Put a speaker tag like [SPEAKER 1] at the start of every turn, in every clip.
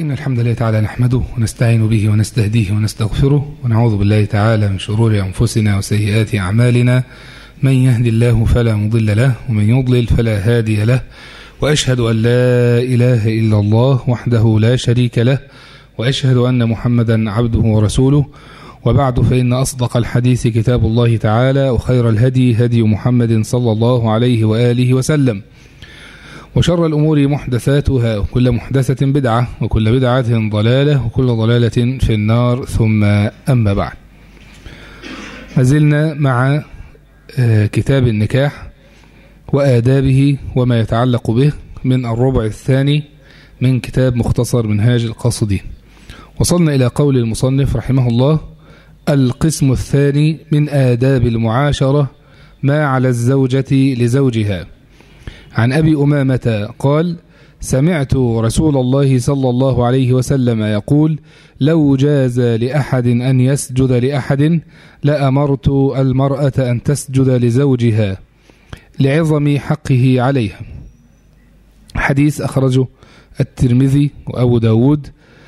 [SPEAKER 1] إن الحمد لله تعالى نحمده ونستعين به ونستهديه ونستغفره ونعوذ بالله تعالى من شرور أنفسنا وسيئات أعمالنا من يهدي الله فلا مضل له ومن يضلل فلا هادي له وأشهد أن لا إله إلا الله وحده لا شريك له وأشهد أن محمدا عبده ورسوله وبعد فإن أصدق الحديث كتاب الله تعالى وخير الهدي هدي محمد صلى الله عليه وآله وسلم وشر الأمور محدثاتها وكل محدثة بدعة وكل بدعة ضلالة وكل ضلالة في النار ثم أما بعد ما زلنا مع كتاب النكاح وآدابه وما يتعلق به من الربع الثاني من كتاب مختصر منهاج القاصدين وصلنا إلى قول المصنف رحمه الله القسم الثاني من آداب المعاشرة ما على الزوجة لزوجها عن أبي أمامة قال سمعت رسول الله صلى الله عليه وسلم يقول لو جاز لأحد أن يسجد لأحد لأمرت المرأة أن تسجد لزوجها لعظم حقه عليها حديث أخرجه الترمذي وأبو داود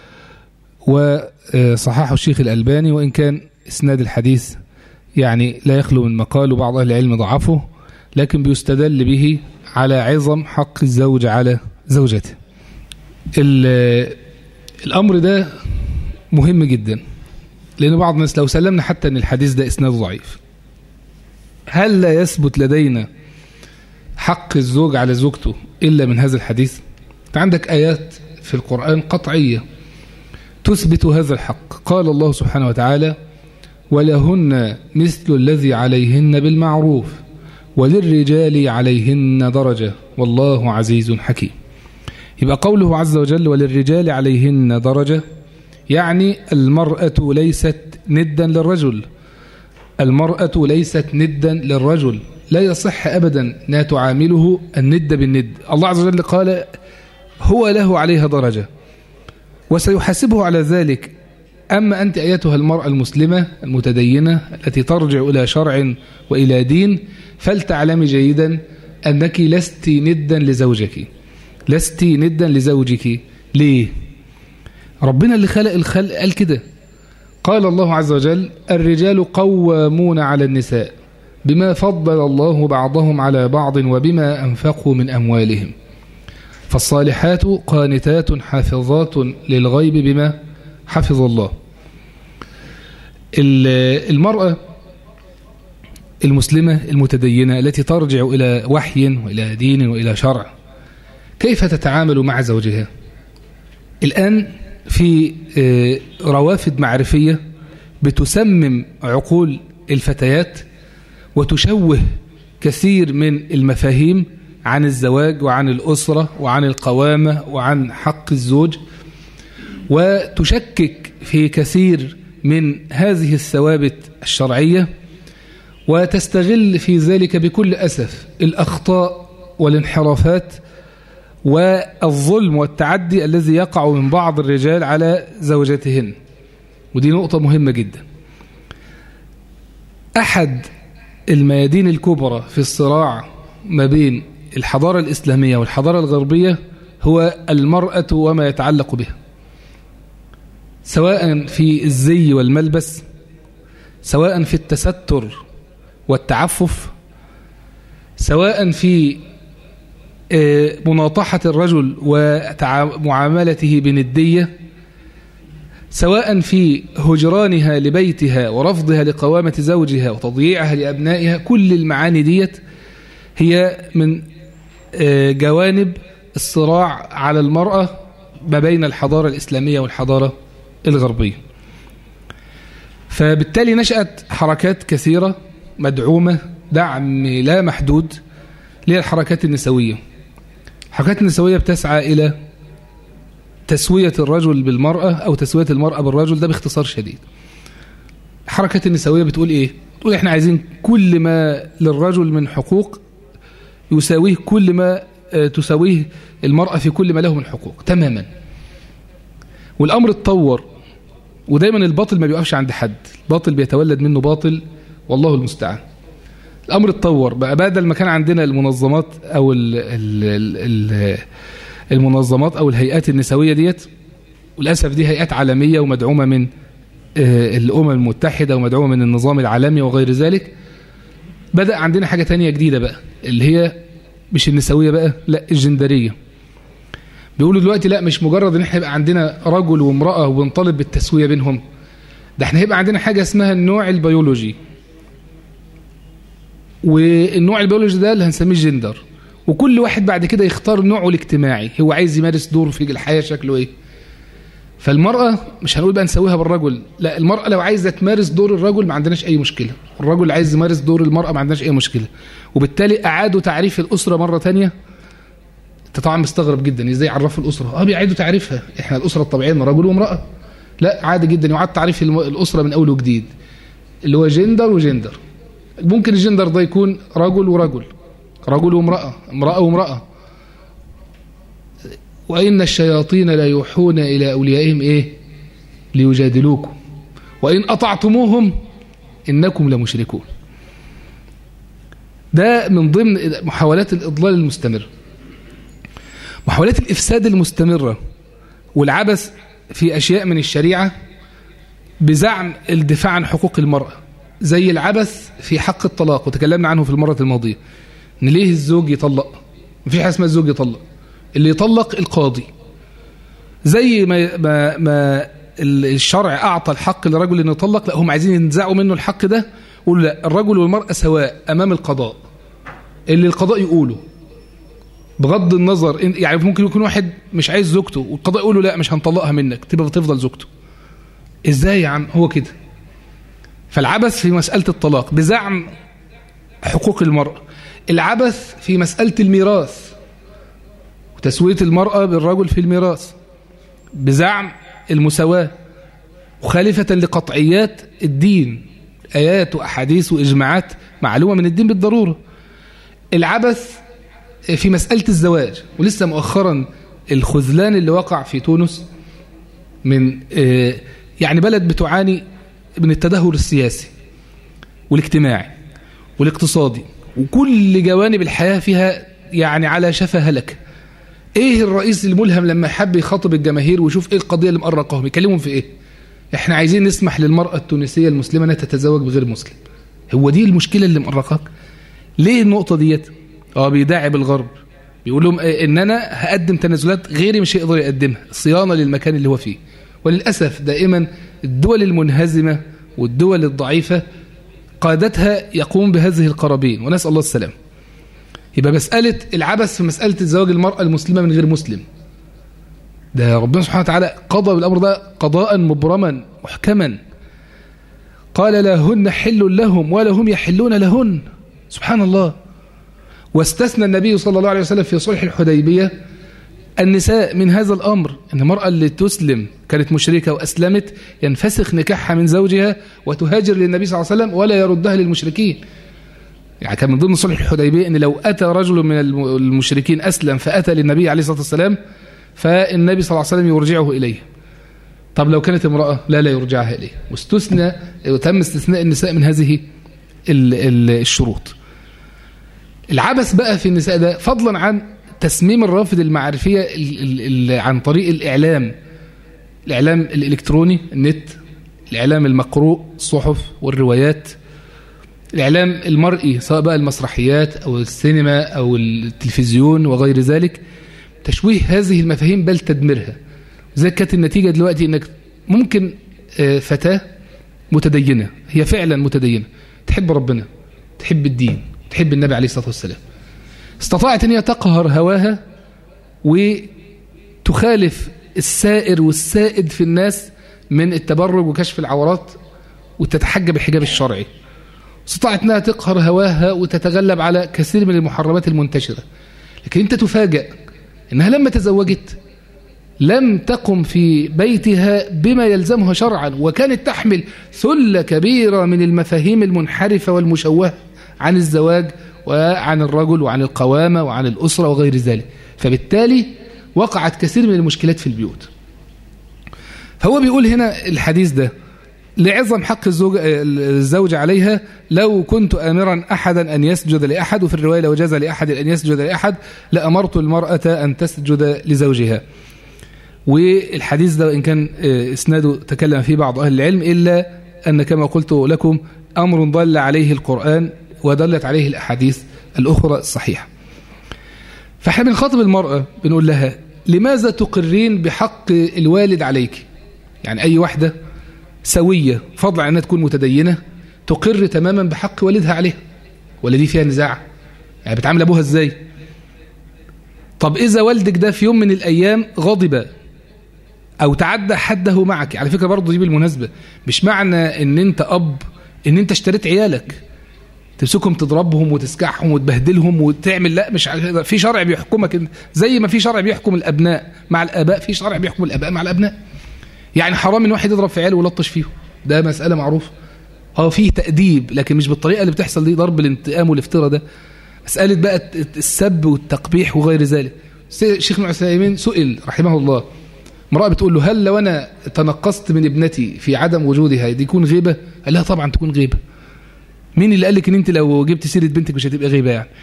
[SPEAKER 1] وصححه الشيخ الألباني وإن كان إسناد الحديث يعني لا يخلو من مقال وبعض أهل العلم ضعفه لكن بيستدل به على عظم حق الزوج على زوجته الأمر ده مهم جدا لأن بعض الناس لو سلمنا حتى أن الحديث ده إسناد ضعيف هل لا يثبت لدينا حق الزوج على زوجته إلا من هذا الحديث أنت عندك آيات في القرآن قطعية تثبت هذا الحق قال الله سبحانه وتعالى ولهن مثل الذي عليهن بالمعروف وللرجال عليهن درجة والله عزيز حكيم يبقى قوله عز وجل وللرجال عليهن درجة يعني المرأة ليست ندا للرجل المرأة ليست ندا للرجل لا يصح أبدا أنها تعامله الند بالند الله عز وجل قال هو له عليها درجة وسيحاسبه على ذلك أما أنت أيتها المرأة المسلمة المتدينة التي ترجع إلى شرع وإلى دين فلتعلمي جيدا أنك لست ندا لزوجك لست ندا لزوجك ليه ربنا اللي خلق الخلق قال كده قال الله عز وجل الرجال قوامون على النساء بما فضل الله بعضهم على بعض وبما أنفقوا من أموالهم فالصالحات قانتات حافظات للغيب بما حفظ الله المرأة المسلمة المتدينة التي ترجع إلى وحي وإلى دين وإلى شرع كيف تتعامل مع زوجها الآن في روافد معرفية بتسمم عقول الفتيات وتشوه كثير من المفاهيم عن الزواج وعن الأسرة وعن القوامة وعن حق الزوج وتشكك في كثير من هذه الثوابت الشرعية وتستغل في ذلك بكل أسف الأخطاء والانحرافات والظلم والتعدي الذي يقع من بعض الرجال على زوجاتهن ودي نقطة مهمة جدا أحد الميادين الكبرى في الصراع ما بين الحضارة الإسلامية والحضارة الغربية هو المرأة وما يتعلق بها سواء في الزي والملبس سواء في التستر والتعفف سواء في مناطحة الرجل ومعاملته بندية سواء في هجرانها لبيتها ورفضها لقوامة زوجها وتضييعها لأبنائها كل المعاني ديت هي من جوانب الصراع على المرأة ما بين الحضارة الإسلامية والحضارة الغربية فبالتالي نشأت حركات كثيرة مدعومة دعم لا محدود للحركات النسوية الحركات النسوية بتسعى إلى تسوية الرجل بالمرأة أو تسوية المرأة بالرجل ده باختصار شديد الحركات النسوية بتقول إيه؟ بتقول إحنا عايزين كل ما للرجل من حقوق يساويه كل ما تساويه المرأة في كل ما له من حقوق تماما والأمر اتطور ودايما الباطل ما بيقفش عند حد الباطل بيتولد منه باطل والله المستعان الأمر اتطور بقى بدل ما كان عندنا المنظمات أو ال ال ال المنظمات أو الهيئات النسوية ديت وللأسف دي هيئات عالمية ومدعومة من الأمم المتحدة ومدعومة من النظام العالمي وغير ذلك بدأ عندنا حاجة تانية جديدة بقى اللي هي مش النسوية بقى لا الجندرية بيقولوا دلوقتي لا مش مجرد ان احنا يبقى عندنا رجل وامرأة وبنطالب بالتسوية بينهم ده احنا هيبقى عندنا حاجة اسمها النوع البيولوجي والنوع البيولوجي ده اللي هنسميه جندر وكل واحد بعد كده يختار نوعه الاجتماعي هو عايز يمارس دور في الحياة شكله ايه فالمرأة مش هنقول بقى نسويها بالرجل لا المرأة لو عايزة تمارس دور الرجل ما عندناش أي مشكلة الرجل عايز يمارس دور المرأة ما عندناش أي مشكلة وبالتالي أعادوا تعريف الأسرة مرة تانية انت طبعا مستغرب جدا ازاي يعرفوا الأسرة اه بيعيدوا تعريفها احنا الأسرة الطبيعية من رجل وامرأة لا عادي جدا يعاد تعريف الأسرة من أول وجديد اللي هو جندر وجندر ممكن الجندر ده يكون رجل ورجل رجل وامرأة امرأة وامرأة وإن الشياطين لا يوحون إلى أوليائهم إيه ليجادلوكم وإن أطعتموهم إنكم لمشركون ده من ضمن محاولات الإضلال المستمر محاولات الإفساد المستمرة والعبث في أشياء من الشريعة بزعم الدفاع عن حقوق المرأة زي العبث في حق الطلاق وتكلمنا عنه في المرة الماضية ان ليه الزوج يطلق مفيش حاجه اسمها الزوج يطلق اللي يطلق القاضي زي ما ما, ما الشرع اعطى الحق للرجل انه يطلق لا هم عايزين ينزعوا منه الحق ده يقولوا لا الرجل والمراه سواء امام القضاء اللي القضاء يقوله بغض النظر يعني ممكن يكون واحد مش عايز زوجته والقضاء يقول له لا مش هنطلقها منك تبقى تفضل زوجته ازاي يا عم هو كده فالعبث في مسألة الطلاق بزعم حقوق المرأة العبث في مسألة الميراث وتسوية المرأة بالرجل في الميراث بزعم المساواة مخالفة لقطعيات الدين آيات وأحاديث وإجماعات معلومة من الدين بالضرورة العبث في مسألة الزواج ولسه مؤخرا الخذلان اللي وقع في تونس من يعني بلد بتعاني من التدهور السياسي والاجتماعي والاقتصادي وكل جوانب الحياة فيها يعني على شفا هلك ايه الرئيس الملهم لما حب يخاطب الجماهير ويشوف ايه القضية اللي مقرقهم يكلمهم في ايه احنا عايزين نسمح للمرأة التونسية المسلمة انها تتزوج بغير مسلم هو دي المشكلة اللي مقرقاك ليه النقطة ديت اه بيداعب الغرب بيقول لهم إيه ان انا هقدم تنازلات غيري مش هيقدر يقدمها صيانة للمكان اللي هو فيه وللأسف دائما الدول المنهزمة والدول الضعيفة قادتها يقوم بهذه القرابين ونسأل الله السلام يبقى مسألة العبث في مسألة الزواج المرأة المسلمة من غير مسلم ده ربنا سبحانه وتعالى قضى بالأمر ده قضاء مبرما محكما قال لهن حل لهم ولا هم يحلون لهن سبحان الله واستثنى النبي صلى الله عليه وسلم في صلح الحديبية النساء من هذا الأمر أن المرأة اللي تسلم كانت مشركة وأسلمت ينفسخ نكاحها من زوجها وتهاجر للنبي صلى الله عليه وسلم ولا يردها للمشركين يعني كان من ضمن صلح الحديبية أن لو أتى رجل من المشركين أسلم فأتى للنبي عليه الصلاة والسلام فالنبي صلى الله عليه وسلم يرجعه إليه طب لو كانت امرأة لا لا يرجعها إليه واستثنى وتم استثناء النساء من هذه الشروط العبث بقى في النساء ده فضلا عن تسميم الرافد المعرفية ال ال ال عن طريق الإعلام الإعلام الإلكتروني النت الإعلام المقروء الصحف والروايات الإعلام المرئي سواء بقى المسرحيات أو السينما أو التلفزيون وغير ذلك تشويه هذه المفاهيم بل تدميرها زي كانت النتيجة دلوقتي أنك ممكن فتاة متدينة هي فعلا متدينة تحب ربنا تحب الدين تحب النبي عليه الصلاة والسلام استطاعت أن هي تقهر هواها وتخالف السائر والسائد في الناس من التبرج وكشف العورات وتتحجب الحجاب الشرعي استطاعت أنها تقهر هواها وتتغلب على كثير من المحرمات المنتشرة لكن أنت تفاجأ أنها لما تزوجت لم تقم في بيتها بما يلزمها شرعا وكانت تحمل ثلة كبيرة من المفاهيم المنحرفة والمشوهة عن الزواج وعن الرجل وعن القوامة وعن الأسرة وغير ذلك فبالتالي وقعت كثير من المشكلات في البيوت فهو بيقول هنا الحديث ده لعظم حق الزوج, الزوج عليها لو كنت آمرا أحدا أن يسجد لأحد وفي الرواية لو جاز لأحد أن يسجد لأحد لأمرت المرأة أن تسجد لزوجها والحديث ده إن كان إسناده تكلم فيه بعض أهل العلم إلا أن كما قلت لكم أمر ضل عليه القرآن ودلت عليه الأحاديث الأخرى الصحيحة فاحنا بنخاطب المرأة بنقول لها لماذا تقرين بحق الوالد عليك يعني أي واحدة سوية فضل أنها تكون متدينة تقر تماما بحق والدها عليها ولا دي فيها نزاع يعني بتعامل أبوها إزاي طب إذا والدك ده في يوم من الأيام غضب أو تعدى حده معك على فكرة برضه دي بالمناسبة مش معنى أن أنت أب أن أنت اشتريت عيالك تمسكهم تضربهم وتسكعهم وتبهدلهم وتعمل لا مش في شرع بيحكمك زي ما في شرع بيحكم الابناء مع الاباء في شرع بيحكم الاباء مع الابناء يعني حرام ان واحد يضرب في عياله ويلطش فيهم ده مساله معروفه اه فيه تاديب لكن مش بالطريقه اللي بتحصل دي ضرب الانتقام والافتراء ده مساله بقى السب والتقبيح وغير ذلك الشيخ ابن عثيمين سئل رحمه الله امراه بتقول له هل لو انا تنقصت من ابنتي في عدم وجودها دي يكون غيبه قال لها طبعا تكون غيبه مين اللي قال لك ان انت لو جبت سيره بنتك مش هتبقى غيبه يعني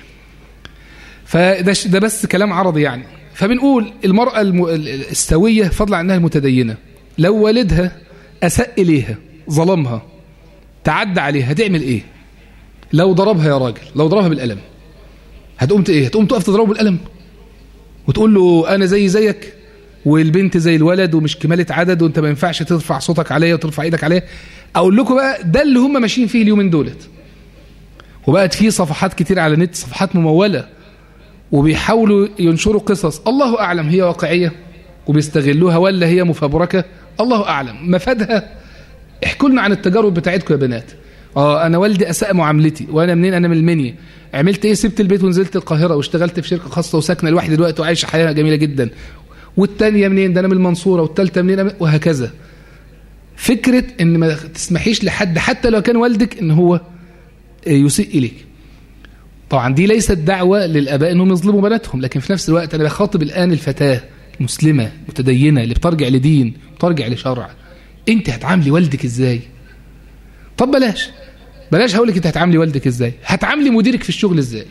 [SPEAKER 1] فده ده بس كلام عرضي يعني فبنقول المرأة السوية فضلا عنها المتدينة لو والدها أساء إليها ظلمها تعدى عليها هتعمل إيه لو ضربها يا راجل لو ضربها بالقلم هتقوم إيه هتقوم تقف تضربه بالقلم وتقول له أنا زي زيك والبنت زي الولد ومش كمالة عدد وانت ما ينفعش ترفع صوتك عليا وترفع ايدك عليا اقول لكم بقى ده اللي هم ماشيين فيه اليومين دولت وبقت فيه صفحات كتير على النت صفحات ممولة وبيحاولوا ينشروا قصص الله أعلم هي واقعية وبيستغلوها ولا هي مفبركة الله أعلم مفادها احكوا لنا عن التجارب بتاعتكم يا بنات اه انا والدي اساء معاملتي وانا منين انا من المنيا عملت ايه سبت البيت ونزلت القاهره واشتغلت في شركه خاصه وساكنه لوحدي دلوقتي وعايشه حياه جميله جدا والثانيه منين ده انا من المنصوره والثالثه منين وهكذا فكره ان ما تسمحيش لحد حتى لو كان والدك ان هو يسيء اليك طبعا دي ليست دعوه للاباء انهم يظلموا بناتهم لكن في نفس الوقت انا بخاطب الان الفتاه المسلمه المتدينه اللي بترجع لدين بترجع لشرع انت هتعاملي والدك ازاي طب بلاش بلاش هقول لك انت هتعاملي والدك ازاي هتعاملي مديرك في الشغل ازاي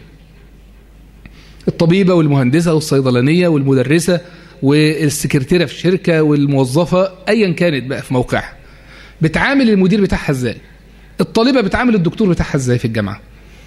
[SPEAKER 1] الطبيبه والمهندسه والصيدلانيه والمدرسه والسكرتيره في الشركه والموظفه ايا كانت بقى في موقعها بتعامل المدير بتاعها ازاي الطالبه بتعامل الدكتور بتاعها ازاي في الجامعه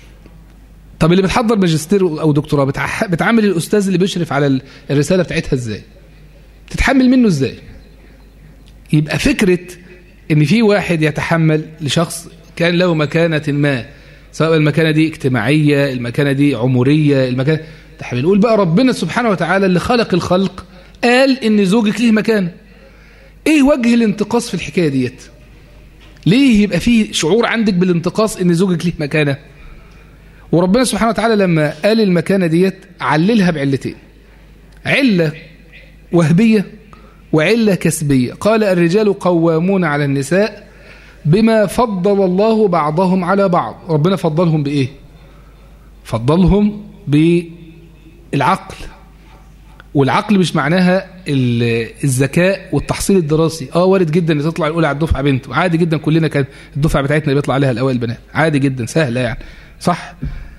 [SPEAKER 1] طب اللي بتحضر ماجستير او دكتوراه بتعامل الاستاذ اللي بيشرف على الرساله بتاعتها ازاي تتحمل منه ازاي يبقى فكره ان في واحد يتحمل لشخص كان له مكانه ما سواء المكانه دي اجتماعيه المكانه دي عمريه المكانه احنا بنقول بقى ربنا سبحانه وتعالى اللي خلق الخلق قال ان زوجك ليه مكان ايه وجه الانتقاص في الحكايه ديت ليه يبقى فيه شعور عندك بالانتقاص ان زوجك ليه مكانه وربنا سبحانه وتعالى لما قال المكانه ديت عللها بعلتين عله وهبيه وعله كسبيه قال الرجال قوامون على النساء بما فضل الله بعضهم على بعض ربنا فضلهم بايه فضلهم بالعقل والعقل مش معناها الذكاء والتحصيل الدراسي اه وارد جدا ان تطلع الاولى على الدفعه بنت عادي جدا كلنا كان الدفعه بتاعتنا بيطلع عليها الاوائل بنات عادي جدا سهله يعني صح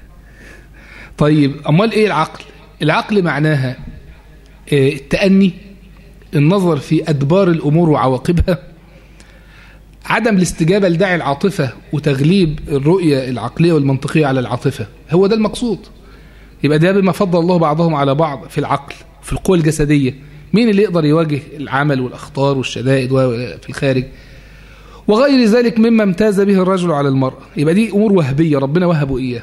[SPEAKER 1] طيب امال ايه العقل العقل معناها التأني النظر في أدبار الأمور وعواقبها عدم الاستجابة لداعي العاطفة وتغليب الرؤية العقلية والمنطقية على العاطفة هو ده المقصود يبقى ده بما فضل الله بعضهم على بعض في العقل في القوة الجسدية مين اللي يقدر يواجه العمل والأخطار والشدائد في الخارج وغير ذلك مما امتاز به الرجل على المرأة يبقى دي أمور وهبية ربنا وهبوا إياه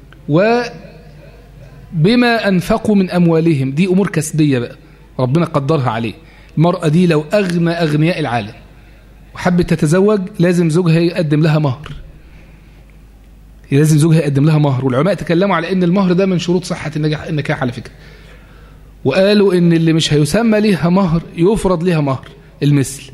[SPEAKER 1] وبما أنفقوا من أموالهم دي أمور كسبية بقى ربنا قدرها عليه المرأة دي لو أغنى أغنياء العالم وحبت تتزوج لازم زوجها يقدم لها مهر لازم زوجها يقدم لها مهر والعلماء تكلموا على ان المهر ده من شروط صحة النجاح النكاح على فكرة وقالوا ان اللي مش هيسمى ليها مهر يفرض ليها مهر المثل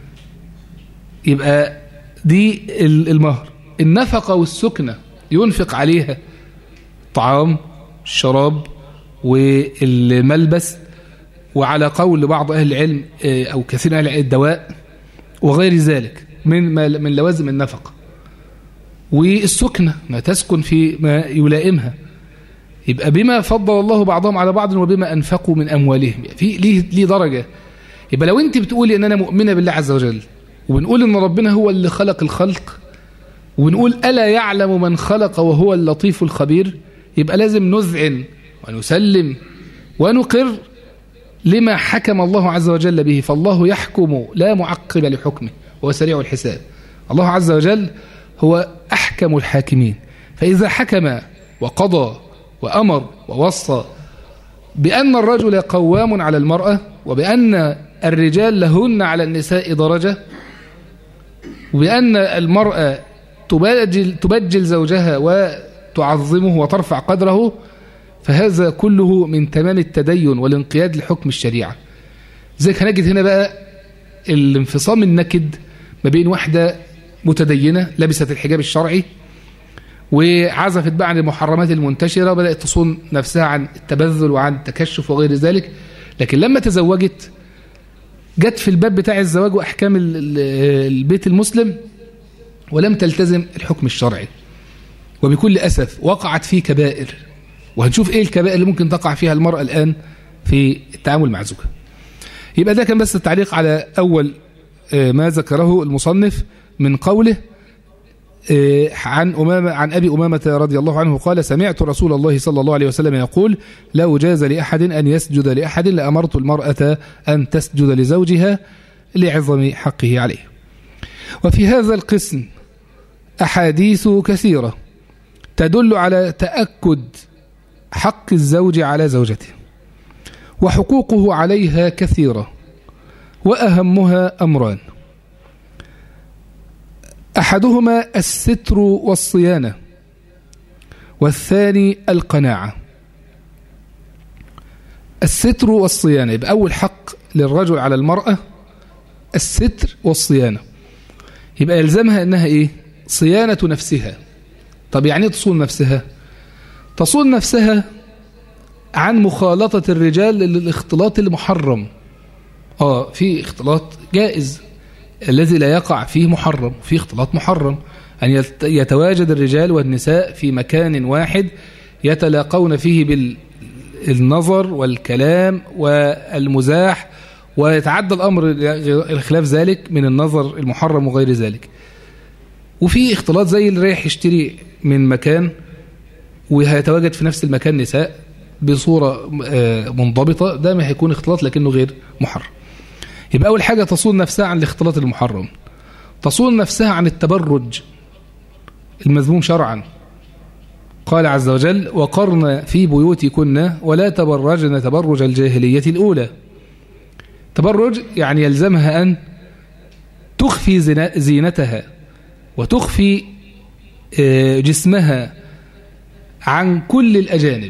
[SPEAKER 1] يبقى دي المهر النفقة والسكنة ينفق عليها طعام الشراب والملبس وعلى قول بعض أهل العلم أو كثير من أهل العلم الدواء وغير ذلك من من لوازم النفقة والسكنة ما تسكن في ما يلائمها يبقى بما فضل الله بعضهم على بعض وبما أنفقوا من أموالهم في ليه, ليه درجة يبقى لو انت بتقولي ان انا مؤمنة بالله عز وجل وبنقول ان ربنا هو اللي خلق الخلق وبنقول ألا يعلم من خلق وهو اللطيف الخبير يبقى لازم نذعن ونسلم ونقر لما حكم الله عز وجل به فالله يحكم لا معقب لحكمه وهو سريع الحساب الله عز وجل هو أحكم الحاكمين فإذا حكم وقضى وأمر ووصى بأن الرجل قوام على المرأة وبأن الرجال لهن على النساء درجة وبأن المرأة تبجل, تبجل زوجها وتعظمه وترفع قدره فهذا كله من تمام التدين والانقياد لحكم الشريعة زي هنجد هنا بقى الانفصام النكد ما بين واحدة متدينة لبست الحجاب الشرعي وعزفت بقى عن المحرمات المنتشرة بدأت تصون نفسها عن التبذل وعن التكشف وغير ذلك لكن لما تزوجت جت في الباب بتاع الزواج وأحكام البيت المسلم ولم تلتزم الحكم الشرعي وبكل أسف وقعت فيه كبائر وهنشوف إيه الكبائر اللي ممكن تقع فيها المرأة الآن في التعامل مع زوجها يبقى ده كان بس التعليق على أول ما ذكره المصنف من قوله عن أمامة عن أبي أمامة رضي الله عنه قال سمعت رسول الله صلى الله عليه وسلم يقول لو جاز لأحد أن يسجد لأحد لأمرت المرأة أن تسجد لزوجها لعظم حقه عليه وفي هذا القسم أحاديث كثيرة تدل على تأكد حق الزوج على زوجته وحقوقه عليها كثيرة وأهمها أمران أحدهما الستر والصيانة والثاني القناعة الستر والصيانة يبقى أول حق للرجل على المرأة الستر والصيانة يبقى يلزمها أنها إيه صيانة نفسها طب يعني تصون نفسها تصون نفسها عن مخالطة الرجال للاختلاط المحرم آه في اختلاط جائز الذي لا يقع فيه محرم في اختلاط محرم أن يتواجد الرجال والنساء في مكان واحد يتلاقون فيه بالنظر والكلام والمزاح ويتعدى الأمر خلاف ذلك من النظر المحرم وغير ذلك وفي اختلاط زي اللي رايح يشتري من مكان وهيتواجد في نفس المكان نساء بصورة منضبطة ده ما هيكون اختلاط لكنه غير محرم يبقى أول حاجة تصون نفسها عن الاختلاط المحرم تصون نفسها عن التبرج المذموم شرعا قال عز وجل وقرن في بيوتكن ولا تبرجن تبرج الجاهلية الأولى تبرج يعني يلزمها أن تخفي زينتها وتخفي جسمها عن كل الأجانب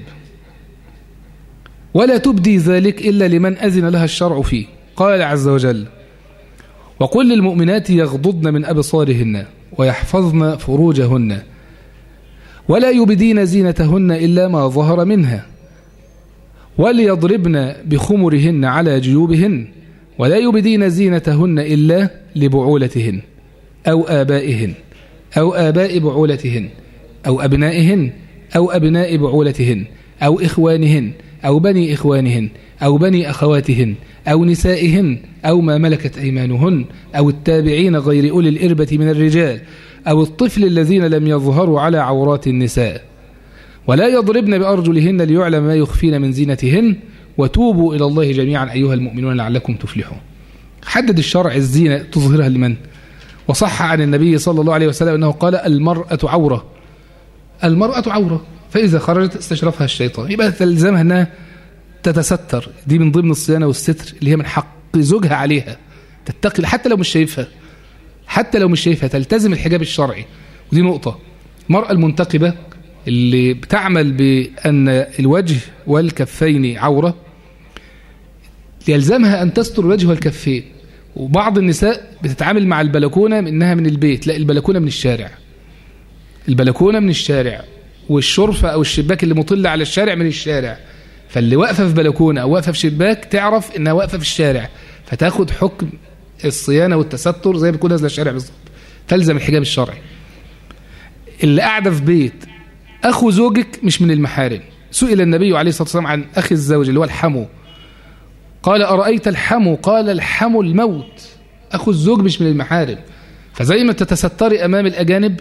[SPEAKER 1] ولا تبدي ذلك إلا لمن أذن لها الشرع فيه قال عز وجل وقل للمؤمنات يغضضن من أبصارهن ويحفظن فروجهن ولا يبدين زينتهن إلا ما ظهر منها وليضربن بخمرهن على جيوبهن ولا يبدين زينتهن إلا لبعولتهن أو آبائهن أو آباء بعولتهن أو أبنائهن أو أبناء بعولتهن أو إخوانهن أو بني إخوانهن أو بني أخواتهن أو نسائهن أو ما ملكت أيمانهن أو التابعين غير أولي الإربة من الرجال أو الطفل الذين لم يظهروا على عورات النساء ولا يضربن بأرجلهن ليعلم ما يخفين من زينتهن وتوبوا إلى الله جميعا أيها المؤمنون لعلكم تفلحون حدد الشرع الزينة تظهرها لمن وصح عن النبي صلى الله عليه وسلم أنه قال المرأة عورة المرأة عورة فإذا خرجت استشرفها الشيطان يبقى تلزمها أنها تتستر دي من ضمن الصيانة والستر اللي هي من حق زوجها عليها تتقي حتى لو مش شايفها حتى لو مش شايفها تلتزم الحجاب الشرعي ودي نقطة المرأة المنتقبة اللي بتعمل بأن الوجه والكفين عورة يلزمها أن تستر الوجه والكفين وبعض النساء بتتعامل مع البلكونة إنها من البيت لا البلكونة من الشارع البلكونة من الشارع والشرفة أو الشباك اللي مطل على الشارع من الشارع فاللي واقفة في بلكونة أو واقفة في شباك تعرف إنها واقفة في الشارع فتاخد حكم الصيانة والتستر زي ما بتكون نازلة الشارع بالظبط تلزم الحجاب الشرعي اللي قاعدة في بيت أخو زوجك مش من المحارم سئل النبي عليه الصلاة والسلام عن أخي الزوج اللي هو الحمو قال أرأيت الحمو قال الحمو الموت أخو الزوج مش من المحارم فزي ما تتستري أمام الأجانب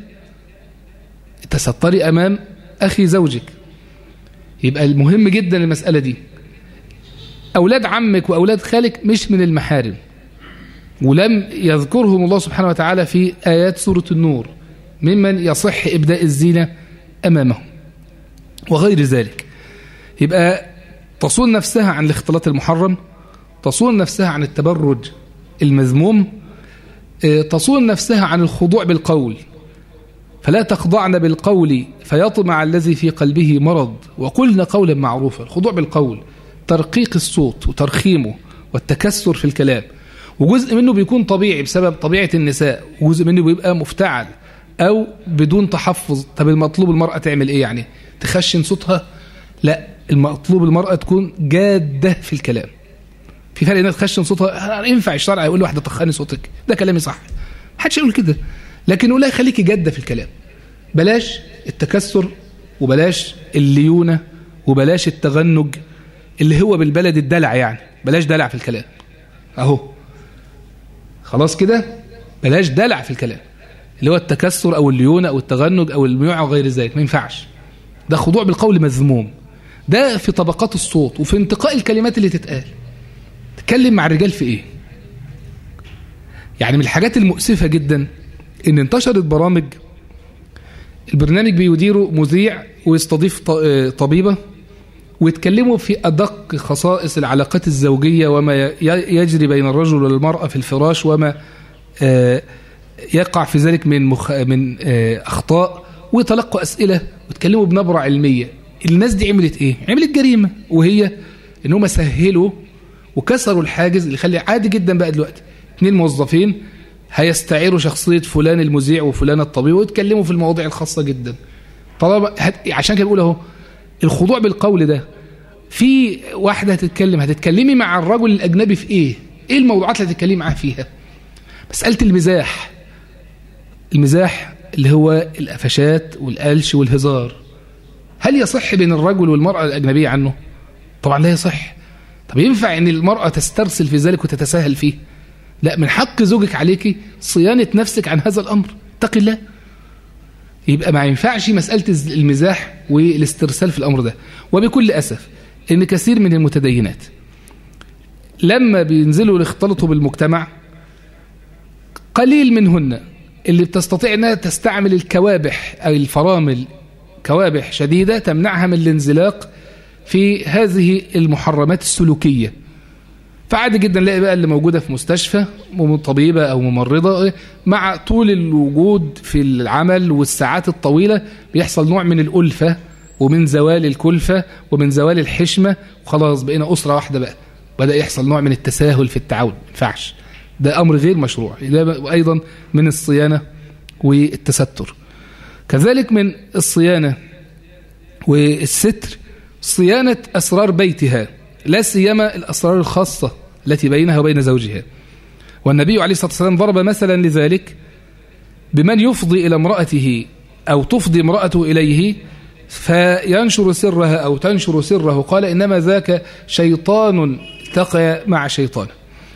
[SPEAKER 1] تستري أمام أخي زوجك يبقى المهم جدا المسألة دي أولاد عمك وأولاد خالك مش من المحارم ولم يذكرهم الله سبحانه وتعالى في آيات سورة النور ممن يصح إبداء الزينة أمامهم وغير ذلك يبقى تصون نفسها عن الاختلاط المحرم تصون نفسها عن التبرج المذموم تصون نفسها عن الخضوع بالقول فلا تخضعن بالقول فيطمع الذي في قلبه مرض وقلنا قولا معروفا الخضوع بالقول ترقيق الصوت وترخيمه والتكسر في الكلام وجزء منه بيكون طبيعي بسبب طبيعة النساء وجزء منه بيبقى مفتعل أو بدون تحفظ طب المطلوب المرأة تعمل إيه يعني تخشن صوتها لا المطلوب المرأة تكون جادة في الكلام في فرق انها تخشن صوتها ينفع الشرع يقول لواحده طخني صوتك ده كلامي صح محدش يقول كده لكن يقول لها خليكي جاده في الكلام بلاش التكسر وبلاش الليونه وبلاش التغنج اللي هو بالبلد الدلع يعني بلاش دلع في الكلام اهو خلاص كده بلاش دلع في الكلام اللي هو التكسر او الليونه او التغنج او الميوعه وغير ذلك ما ينفعش ده خضوع بالقول مذموم ده في طبقات الصوت وفي انتقاء الكلمات اللي تتقال تتكلم مع الرجال في ايه يعني من الحاجات المؤسفة جدا ان انتشرت برامج البرنامج بيديره مذيع ويستضيف طبيبة ويتكلموا في أدق خصائص العلاقات الزوجية وما يجري بين الرجل والمرأة في الفراش وما يقع في ذلك من مخ... من أخطاء ويتلقوا أسئلة ويتكلموا بنبرة علمية الناس دي عملت إيه؟ عملت جريمة وهي إنهم سهلوا وكسروا الحاجز اللي خلي عادي جدا بقى دلوقتي اثنين موظفين هيستعيروا شخصية فلان المذيع وفلان الطبيب ويتكلموا في المواضيع الخاصة جدا طالما عشان كده بقول اهو الخضوع بالقول ده في واحدة هتتكلم هتتكلمي مع الرجل الأجنبي في إيه إيه الموضوعات اللي هتتكلمي معاه فيها مسألة المزاح المزاح اللي هو القفشات والقلش والهزار هل يصح بين الرجل والمرأة الأجنبية عنه طبعا لا يصح طب ينفع ان المرأة تسترسل في ذلك وتتساهل فيه لا من حق زوجك عليك صيانة نفسك عن هذا الأمر اتق الله يبقى ما ينفعش مسألة المزاح والاسترسال في الأمر ده وبكل أسف ان كثير من المتدينات لما بينزلوا يختلطوا بالمجتمع قليل منهن اللي بتستطيع انها تستعمل الكوابح أو الفرامل كوابح شديدة تمنعها من الانزلاق في هذه المحرمات السلوكية فعادي جدا نلاقي بقى اللي موجودة في مستشفى طبيبة أو ممرضة مع طول الوجود في العمل والساعات الطويلة بيحصل نوع من الألفة ومن زوال الكلفة ومن زوال الحشمة وخلاص بقينا أسرة واحدة بقى بدأ يحصل نوع من التساهل في التعاون ما ينفعش ده أمر غير مشروع ده أيضا من الصيانة والتستر كذلك من الصيانة والستر صيانة أسرار بيتها لا سيما الأسرار الخاصة التي بينها وبين زوجها والنبي عليه الصلاة والسلام ضرب مثلا لذلك بمن يفضي إلى امرأته أو تفضي امرأته إليه فينشر سرها أو تنشر سره قال إنما ذاك شيطان التقى مع شيطان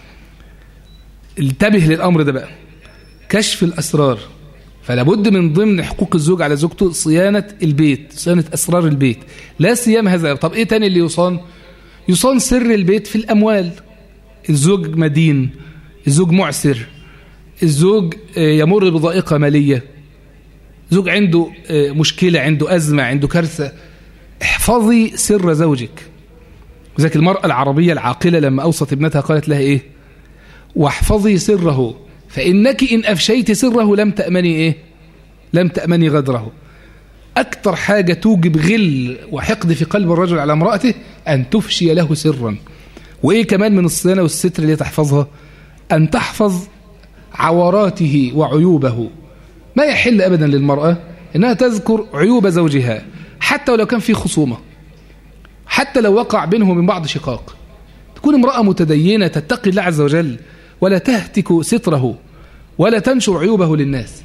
[SPEAKER 1] انتبه للأمر ده بقى كشف الأسرار فلا بد من ضمن حقوق الزوج على زوجته صيانة البيت صيانة أسرار البيت لا سيما هذا طب إيه تاني اللي يصان يصان سر البيت في الأموال الزوج مدين الزوج معسر الزوج يمر بضائقة مالية زوج عنده مشكلة عنده أزمة عنده كارثة احفظي سر زوجك ذلك المرأة العربية العاقلة لما أوصت ابنتها قالت لها إيه واحفظي سره فإنك إن أفشيت سره لم تأمني إيه لم تأمني غدره أكثر حاجة توجب غل وحقد في قلب الرجل على امرأته أن تفشي له سرا وإيه كمان من الصيانة والستر اللي تحفظها أن تحفظ عوراته وعيوبه ما يحل أبدا للمرأة إنها تذكر عيوب زوجها حتى ولو كان في خصومة حتى لو وقع بينهم من بعض شقاق تكون امرأة متدينة تتقي الله عز وجل ولا تهتك ستره ولا تنشر عيوبه للناس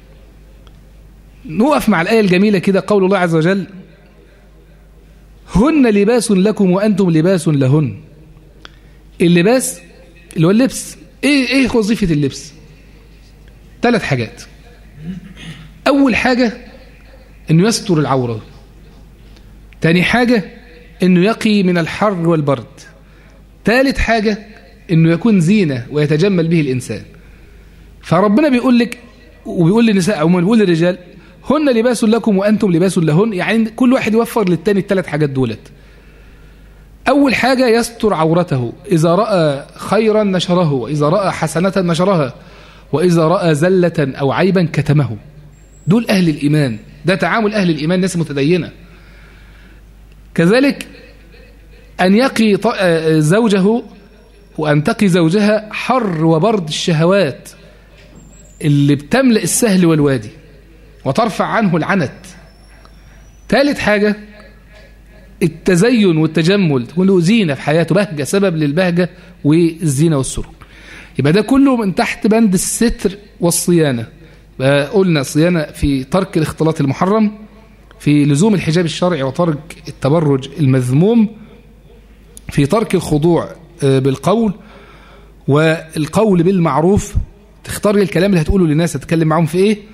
[SPEAKER 1] نقف مع الآية الجميلة كده قول الله عز وجل هن لباس لكم وأنتم لباس لهن اللباس اللي هو اللبس ايه ايه وظيفه اللبس ثلاث حاجات اول حاجه انه يستر العوره تاني حاجه انه يقي من الحر والبرد ثالث حاجه انه يكون زينه ويتجمل به الانسان فربنا بيقول لك وبيقول للنساء عموما بيقول للرجال هن لباس لكم وانتم لباس لهن يعني كل واحد يوفر للتاني الثلاث حاجات دولت أول حاجة يستر عورته إذا رأى خيرا نشره وإذا رأى حسنة نشرها وإذا رأى زلة أو عيبا كتمه دول أهل الإيمان ده تعامل أهل الإيمان ناس متدينة كذلك أن يقي زوجه وأن تقي زوجها حر وبرد الشهوات اللي بتملأ السهل والوادي وترفع عنه العنت ثالث حاجة التزين والتجمل تكون له زينة في حياته بهجة سبب للبهجة والزينة والسرور يبقى ده كله من تحت بند الستر والصيانة قلنا الصيانة في ترك الاختلاط المحرم في لزوم الحجاب الشرعي وترك التبرج المذموم في ترك الخضوع بالقول والقول بالمعروف تختار الكلام اللي هتقوله للناس هتتكلم معاهم في ايه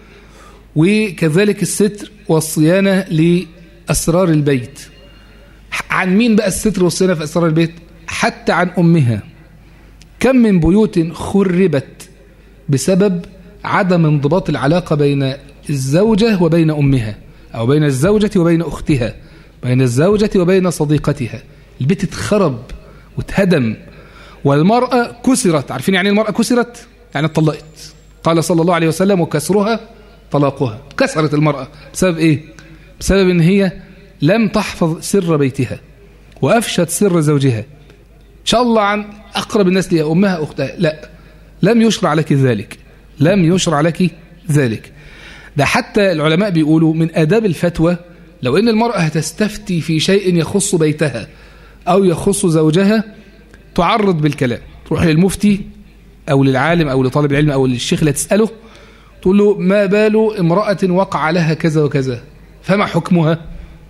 [SPEAKER 1] وكذلك الستر والصيانة لأسرار البيت عن مين بقى الستر والصيانة في أسرار البيت حتى عن أمها كم من بيوت خربت بسبب عدم انضباط العلاقة بين الزوجة وبين أمها أو بين الزوجة وبين أختها بين الزوجة وبين صديقتها البيت اتخرب واتهدم والمرأة كسرت عارفين يعني المرأة كسرت يعني اتطلقت قال صلى الله عليه وسلم وكسرها طلاقها كسرت المرأة بسبب ايه بسبب ان هي لم تحفظ سر بيتها وأفشت سر زوجها إن شاء الله عن أقرب الناس لها أمها أختها لا لم يشرع لك ذلك لم يشرع لك ذلك ده حتى العلماء بيقولوا من أداب الفتوى لو أن المرأة هتستفتي في شيء يخص بيتها أو يخص زوجها تعرض بالكلام تروح للمفتي أو للعالم أو لطالب العلم أو للشيخ اللي تسأله تقول له ما بال امرأة وقع لها كذا وكذا فما حكمها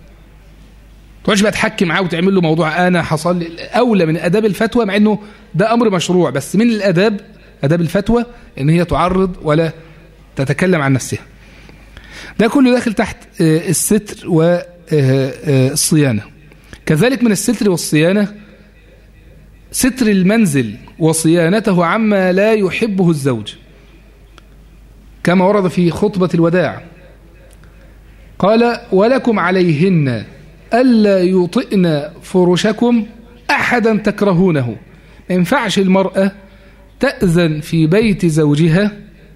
[SPEAKER 1] تقعدش بقى تحكي معاه وتعمل له موضوع انا حصل لي اولى من اداب الفتوى مع انه ده امر مشروع بس من الاداب اداب الفتوى ان هي تعرض ولا تتكلم عن نفسها ده كله داخل تحت الستر والصيانه كذلك من الستر والصيانه ستر المنزل وصيانته عما لا يحبه الزوج كما ورد في خطبه الوداع قال ولكم عليهن ألا يطئن فرشكم أحدا تكرهونه ما ينفعش المرأة تأذن في بيت زوجها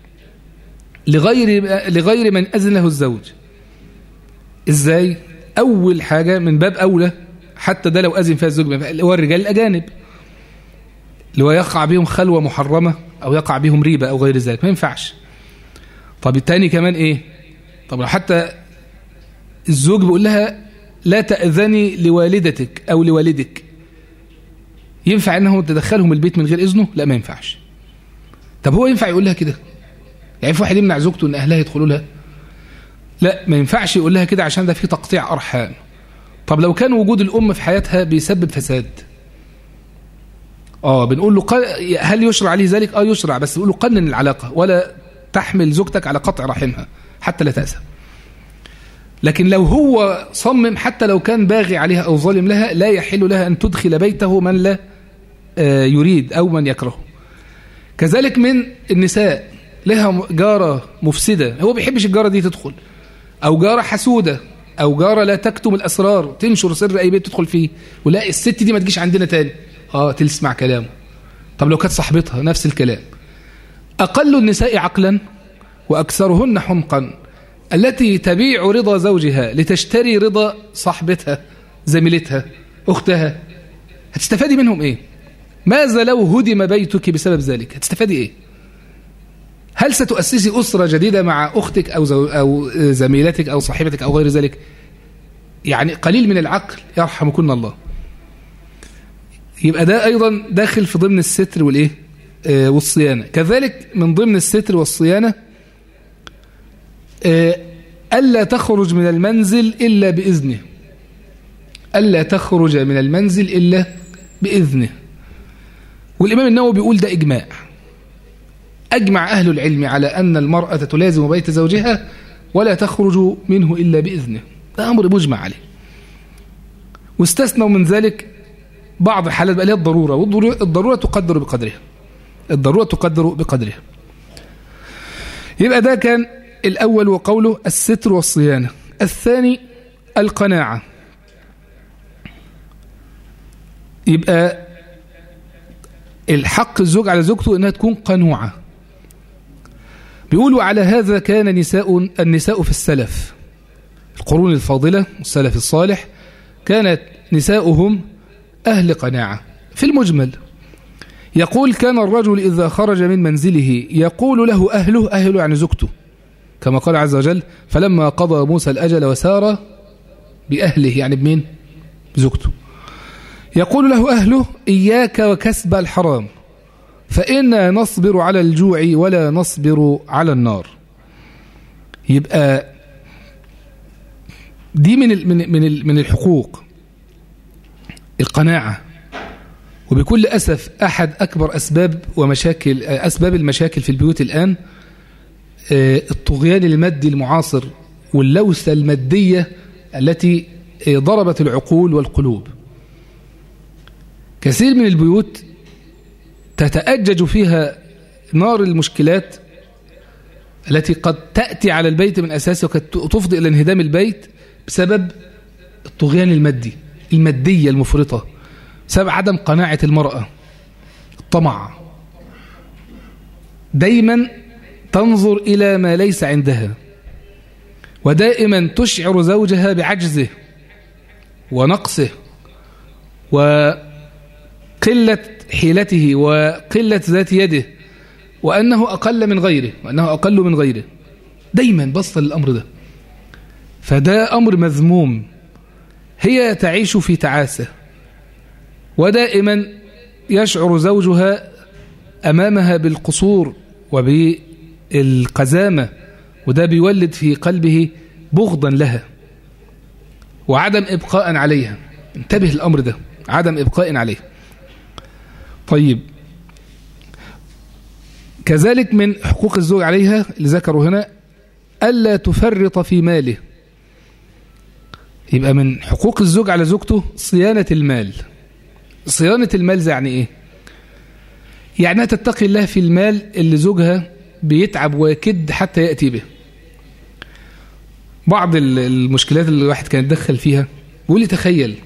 [SPEAKER 1] لغير لغير من أذن له الزوج إزاي؟ أول حاجة من باب أولى حتى ده لو أذن فيها الزوج اللي هو الرجال الأجانب اللي هو يقع بهم خلوة محرمة أو يقع بهم ريبة أو غير ذلك ما ينفعش طب التاني كمان إيه؟ طب لو حتى الزوج بيقول لها لا تأذني لوالدتك أو لوالدك ينفع أنه تدخلهم البيت من غير إذنه لا ما ينفعش طب هو ينفع يقول لها كده يعني في واحد يمنع زوجته أن أهلها يدخلوا لها لا ما ينفعش يقول لها كده عشان ده في تقطيع أرحام طب لو كان وجود الأم في حياتها بيسبب فساد اه بنقول له هل يشرع عليه ذلك اه يشرع بس بنقول له قنن العلاقة ولا تحمل زوجتك على قطع رحمها حتى لا تأسى لكن لو هو صمم حتى لو كان باغي عليها أو ظالم لها لا يحل لها أن تدخل بيته من لا يريد أو من يكرهه كذلك من النساء لها جارة مفسدة هو بيحبش الجارة دي تدخل أو جارة حسودة أو جارة لا تكتم الأسرار تنشر سر أي بيت تدخل فيه ولا الست دي ما تجيش عندنا تاني آه تسمع كلامه طب لو كانت صاحبتها نفس الكلام أقل النساء عقلا وأكثرهن حمقا التي تبيع رضا زوجها لتشتري رضا صاحبتها زميلتها أختها هتستفادي منهم إيه ماذا لو هدم بيتك بسبب ذلك هتستفادي إيه هل ستؤسسي أسرة جديدة مع أختك أو, زو أو زميلتك أو صاحبتك أو غير ذلك يعني قليل من العقل يرحمكن الله يبقى ده أيضا داخل في ضمن الستر والإيه آه والصيانة كذلك من ضمن الستر والصيانة ألا تخرج من المنزل إلا بإذنه ألا تخرج من المنزل إلا بإذنه والإمام النووي بيقول ده إجماع أجمع أهل العلم على أن المرأة تلازم بيت زوجها ولا تخرج منه إلا بإذنه ده أمر مجمع عليه واستثنوا من ذلك بعض الحالات بقى لها الضرورة والضرورة تقدر بقدرها الضرورة تقدر بقدرها يبقى ده كان الأول وقوله الستر والصيانة الثاني القناعة يبقى الحق الزوج على زوجته انها تكون قنوعة بيقولوا على هذا كان نساء النساء في السلف القرون الفاضلة السلف الصالح كانت نساؤهم أهل قناعة في المجمل يقول كان الرجل إذا خرج من منزله يقول له أهله أهله يعني زوجته كما قال عز وجل فلما قضى موسى الأجل وسار بأهله يعني بمين بزوجته يقول له أهله إياك وكسب الحرام فإنا نصبر على الجوع ولا نصبر على النار يبقى دي من من من من الحقوق القناعة وبكل أسف أحد أكبر أسباب ومشاكل أسباب المشاكل في البيوت الآن الطغيان المادي المعاصر واللوثة المادية التي ضربت العقول والقلوب كثير من البيوت تتأجج فيها نار المشكلات التي قد تأتي على البيت من أساسه وقد تفضي إلى انهدام البيت بسبب الطغيان المادي المادية المفرطة بسبب عدم قناعة المرأة الطمع دايما تنظر إلى ما ليس عندها ودائما تشعر زوجها بعجزه ونقصه وقلة حيلته وقلة ذات يده وأنه أقل من غيره وأنه أقل من غيره دايما بص للأمر ده فده أمر مذموم هي تعيش في تعاسة ودائما يشعر زوجها أمامها بالقصور وبالقزامة وده بيولد في قلبه بغضا لها وعدم إبقاء عليها انتبه الأمر ده عدم إبقاء عليه طيب كذلك من حقوق الزوج عليها اللي ذكروا هنا ألا تفرط في ماله يبقى من حقوق الزوج على زوجته صيانة المال صيانة المال زي يعني ايه يعني تتقي الله في المال اللي زوجها بيتعب ويكد حتى يأتي به بعض المشكلات اللي الواحد كان يتدخل فيها بيقول لي تخيل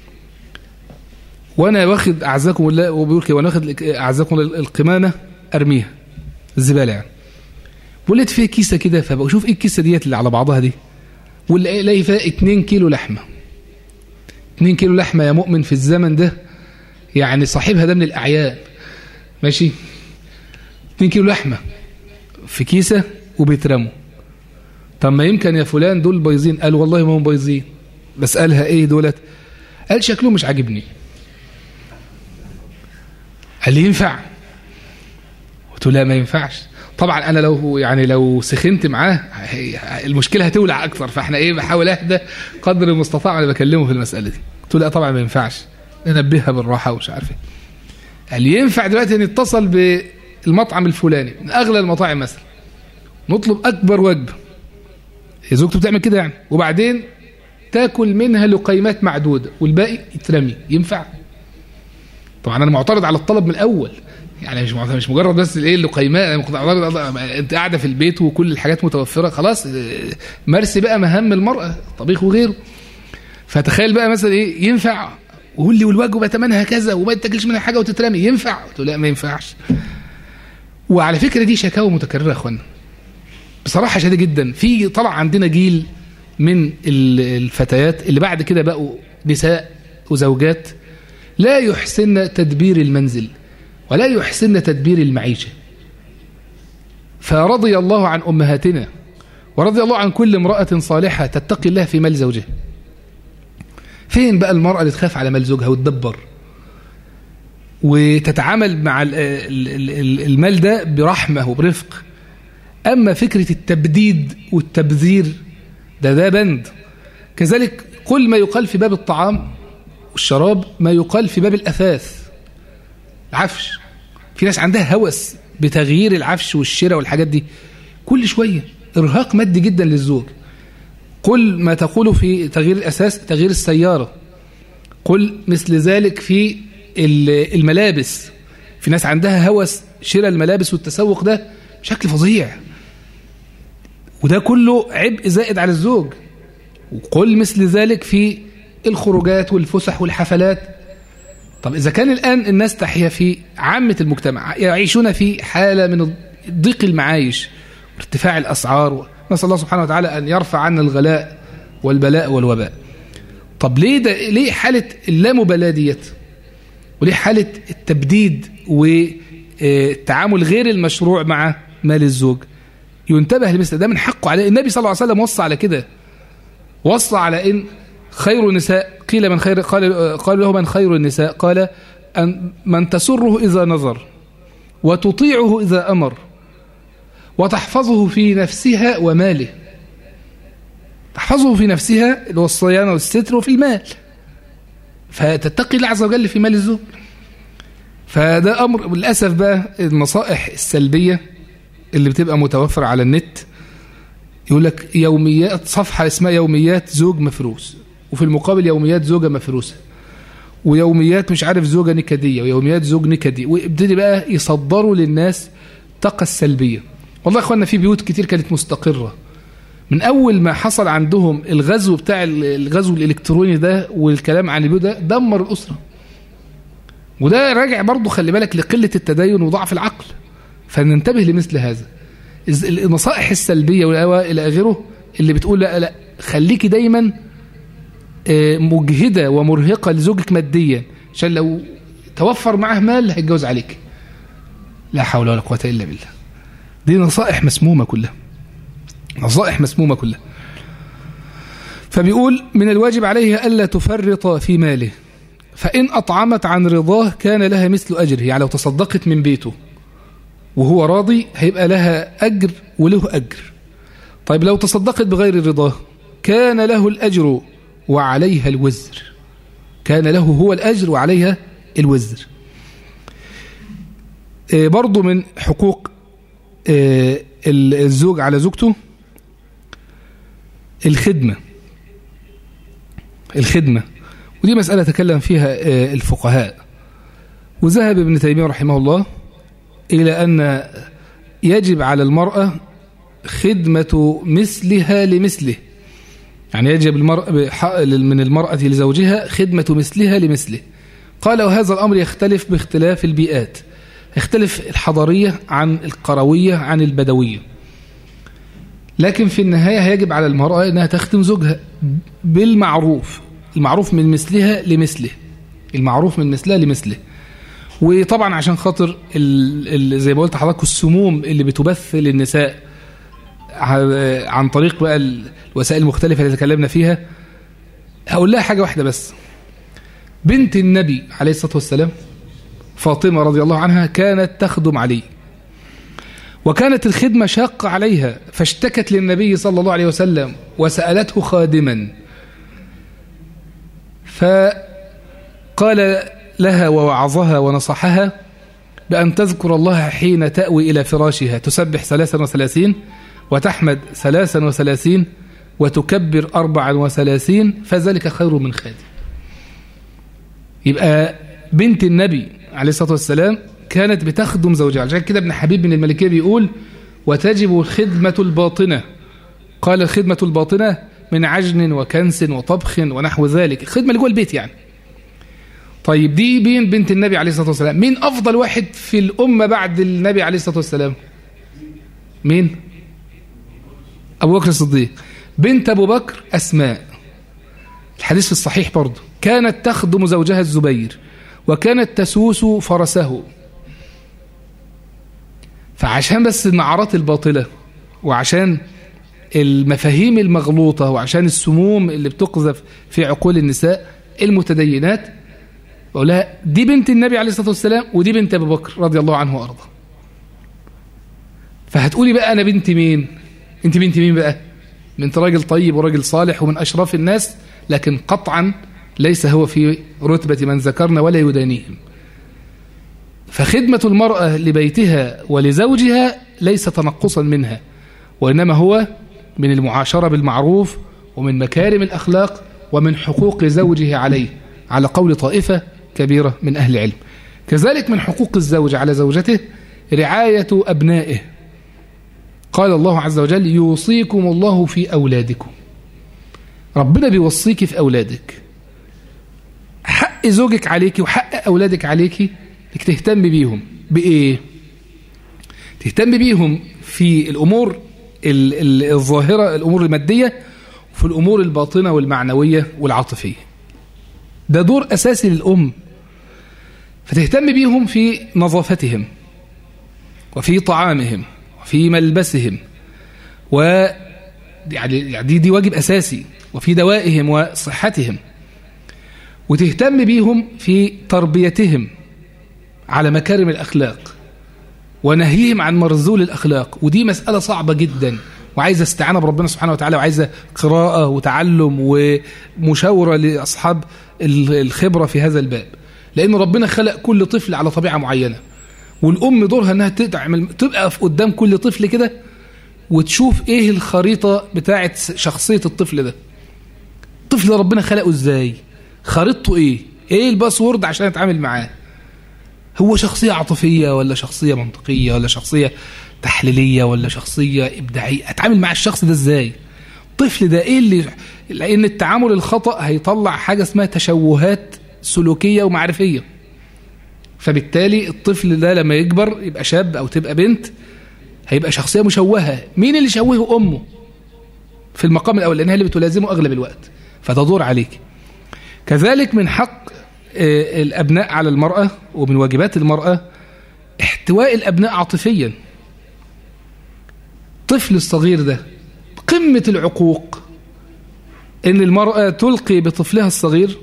[SPEAKER 1] وانا واخد اعزكم الله وبيقول كده وانا واخد اعزكم القمامه ارميها الزباله يعني بقول لقيت فيها كيسه كده فبشوف ايه الكيسه ديت اللي على بعضها دي واللي الاقي فيها 2 كيلو لحمه 2 كيلو لحمه يا مؤمن في الزمن ده يعني صاحبها ده من الاعيان ماشي 2 كيلو لحمه في كيسه وبيترموا طب ما يمكن يا فلان دول بايظين قال والله ما هم بايظين بسالها ايه دولت قال شكلهم مش عاجبني قال لي ينفع قلت له لا ما ينفعش طبعا انا لو يعني لو سخنت معاه المشكله هتولع اكثر فاحنا ايه بحاول اهدى قدر المستطاع وانا بكلمه في المساله دي قلت له لا طبعا ما ينفعش ننبهها بالراحه ومش عارف ايه قال لي ينفع دلوقتي نتصل بالمطعم الفلاني من اغلى المطاعم مثلا نطلب اكبر وجبه هي زوجته بتعمل كده يعني وبعدين تاكل منها لقيمات معدوده والباقي يترمي ينفع طبعا انا معترض على الطلب من الاول يعني مش مش مجرد بس الايه اللقيمات انت قاعده في البيت وكل الحاجات متوفره خلاص مارسي بقى مهام المراه طبيخ وغيره فتخيل بقى مثلا ايه ينفع وقول لي والوجبه ثمنها كذا وما تاكلش منها حاجه وتترمي ينفع قلت له لا ما ينفعش وعلى فكره دي شكاوى متكرره يا اخوانا بصراحه شديده جدا في طلع عندنا جيل من الفتيات اللي بعد كده بقوا نساء وزوجات لا يحسن تدبير المنزل ولا يحسن تدبير المعيشة فرضي الله عن أمهاتنا ورضي الله عن كل امرأة صالحة تتقي الله في مال زوجها فين بقى المرأة اللي تخاف على مال زوجها وتدبر وتتعامل مع المال ده برحمة وبرفق أما فكرة التبديد والتبذير ده ده بند كذلك كل ما يقال في باب الطعام والشراب ما يقال في باب الأثاث العفش في ناس عندها هوس بتغيير العفش والشراء والحاجات دي كل شوية إرهاق مادي جدا للزوج قل ما تقول في تغيير الأساس تغيير السيارة قل مثل ذلك في الملابس في ناس عندها هوس شراء الملابس والتسوق ده بشكل فظيع وده كله عبء زائد على الزوج وقل مثل ذلك في الخروجات والفسح والحفلات طب إذا كان الآن الناس تحيا في عامة المجتمع يعيشون في حالة من ضيق المعايش وارتفاع الأسعار نسأل الله سبحانه وتعالى أن يرفع عنا الغلاء والبلاء والوباء طب ليه ده ليه حالة اللامبالاة ديت وليه حالة التبديد والتعامل غير المشروع مع مال الزوج ينتبه لمثل ده من حقه عليه النبي صلى الله عليه وسلم وصى على كده وصى على ان خير النساء قيل من خير قال قال له من خير النساء قال أن من تسره إذا نظر وتطيعه إذا أمر وتحفظه في نفسها وماله تحفظه في نفسها اللي هو الصيانة والستر وفي المال فتتقي الله عز وجل في مال الزوج فده أمر للأسف بقى النصائح السلبية اللي بتبقى متوفرة على النت يقول لك يوميات صفحة اسمها يوميات زوج مفروس وفي المقابل يوميات زوجة مفروسة ويوميات مش عارف زوجة نكدية ويوميات زوج نكدي ويبتدي بقى يصدروا للناس الطاقة السلبية والله يا اخوانا في بيوت كتير كانت مستقرة من أول ما حصل عندهم الغزو بتاع الغزو الإلكتروني ده والكلام عن البيوت ده دمر الأسرة وده راجع برضه خلي بالك لقلة التدين وضعف العقل فننتبه لمثل هذا النصائح السلبية إلى آخره اللي بتقول لا لا خليكي دايما مجهدة ومرهقة لزوجك ماديا عشان لو توفر معاه مال هيتجوز عليك لا حول ولا قوة إلا بالله دي نصائح مسمومة كلها نصائح مسمومة كلها فبيقول من الواجب عليه ألا تفرط في ماله فإن أطعمت عن رضاه كان لها مثل أجره يعني لو تصدقت من بيته وهو راضي هيبقى لها أجر وله أجر طيب لو تصدقت بغير رضاه كان له الأجر وعليها الوزر كان له هو الأجر وعليها الوزر برضو من حقوق الزوج على زوجته الخدمة الخدمة ودي مسألة تكلم فيها الفقهاء وذهب ابن تيمية رحمه الله إلى أن يجب على المرأة خدمة مثلها لمثله يعني يجب المرأة من المرأة لزوجها خدمة مثلها لمثله قال وهذا الأمر يختلف باختلاف البيئات يختلف الحضرية عن القروية عن البدوية لكن في النهاية يجب على المرأة أنها تخدم زوجها بالمعروف المعروف من مثلها لمثله المعروف من مثلها لمثله وطبعا عشان خاطر زي ما قلت حضراتكم السموم اللي بتبث للنساء عن طريق بقى الوسائل المختلفة اللي تكلمنا فيها هقول لها حاجة واحدة بس بنت النبي عليه الصلاة والسلام فاطمة رضي الله عنها كانت تخدم علي وكانت الخدمة شاقة عليها فاشتكت للنبي صلى الله عليه وسلم وسألته خادما فقال لها ووعظها ونصحها بأن تذكر الله حين تأوي إلى فراشها تسبح ثلاثا وثلاثين وتحمد ثلاثا وثلاثين وتكبر أربعا وثلاثين فذلك خير من خادم يبقى بنت النبي عليه الصلاة والسلام كانت بتخدم زوجها عشان كده ابن حبيب من الملكية بيقول وتجب الخدمة الباطنة قال الخدمة الباطنة من عجن وكنس وطبخ ونحو ذلك الخدمة اللي جوه البيت يعني طيب دي بين بنت النبي عليه الصلاة والسلام مين أفضل واحد في الأمة بعد النبي عليه الصلاة والسلام مين أبو بكر الصديق بنت أبو بكر أسماء الحديث في الصحيح برضه كانت تخدم زوجها الزبير وكانت تسوس فرسه فعشان بس النعرات الباطلة وعشان المفاهيم المغلوطة وعشان السموم اللي بتقذف في عقول النساء المتدينات بقول لها دي بنت النبي عليه الصلاة والسلام ودي بنت أبو بكر رضي الله عنه وأرضاه فهتقولي بقى أنا بنت مين أنت بنت مين بقى بنت راجل طيب وراجل صالح ومن أشراف الناس لكن قطعا ليس هو في رتبة من ذكرنا ولا يدانيهم فخدمة المرأة لبيتها ولزوجها ليس تنقصا منها وإنما هو من المعاشرة بالمعروف ومن مكارم الأخلاق ومن حقوق زوجه عليه على قول طائفة كبيرة من أهل العلم كذلك من حقوق الزوج على زوجته رعاية أبنائه قال الله عز وجل يوصيكم الله في أولادكم ربنا بيوصيك في أولادك حق زوجك عليك وحق أولادك عليك انك تهتم بيهم بإيه تهتم بيهم في الأمور الظاهرة الأمور المادية وفي الأمور الباطنة والمعنوية والعاطفية ده دور أساسي للأم فتهتم بيهم في نظافتهم وفي طعامهم وفي ملبسهم و يعني دي, دي واجب أساسي وفي دوائهم وصحتهم وتهتم بيهم في تربيتهم على مكارم الأخلاق ونهيهم عن مرذول الأخلاق ودي مسألة صعبة جدا وعايزة استعانة بربنا سبحانه وتعالى وعايزة قراءة وتعلم ومشاورة لأصحاب الخبرة في هذا الباب لأن ربنا خلق كل طفل على طبيعة معينة والأم دورها أنها تعمل تبقى في قدام كل طفل كده وتشوف إيه الخريطة بتاعة شخصية الطفل ده الطفل ده ربنا خلقه إزاي خريطته إيه إيه الباسورد عشان أتعامل معاه هو شخصية عاطفية ولا شخصية منطقية ولا شخصية تحليلية ولا شخصية إبداعية أتعامل مع الشخص ده إزاي الطفل ده إيه اللي لأن التعامل الخطأ هيطلع حاجة اسمها تشوهات سلوكية ومعرفية فبالتالي الطفل ده لما يكبر يبقى شاب أو تبقى بنت هيبقى شخصية مشوهة مين اللي شوهه أمه في المقام الأول لأنها اللي بتلازمه أغلب الوقت فتدور عليك كذلك من حق الأبناء على المرأة ومن واجبات المرأة احتواء الأبناء عاطفيا الطفل الصغير ده قمة العقوق ان المرأة تلقي بطفلها الصغير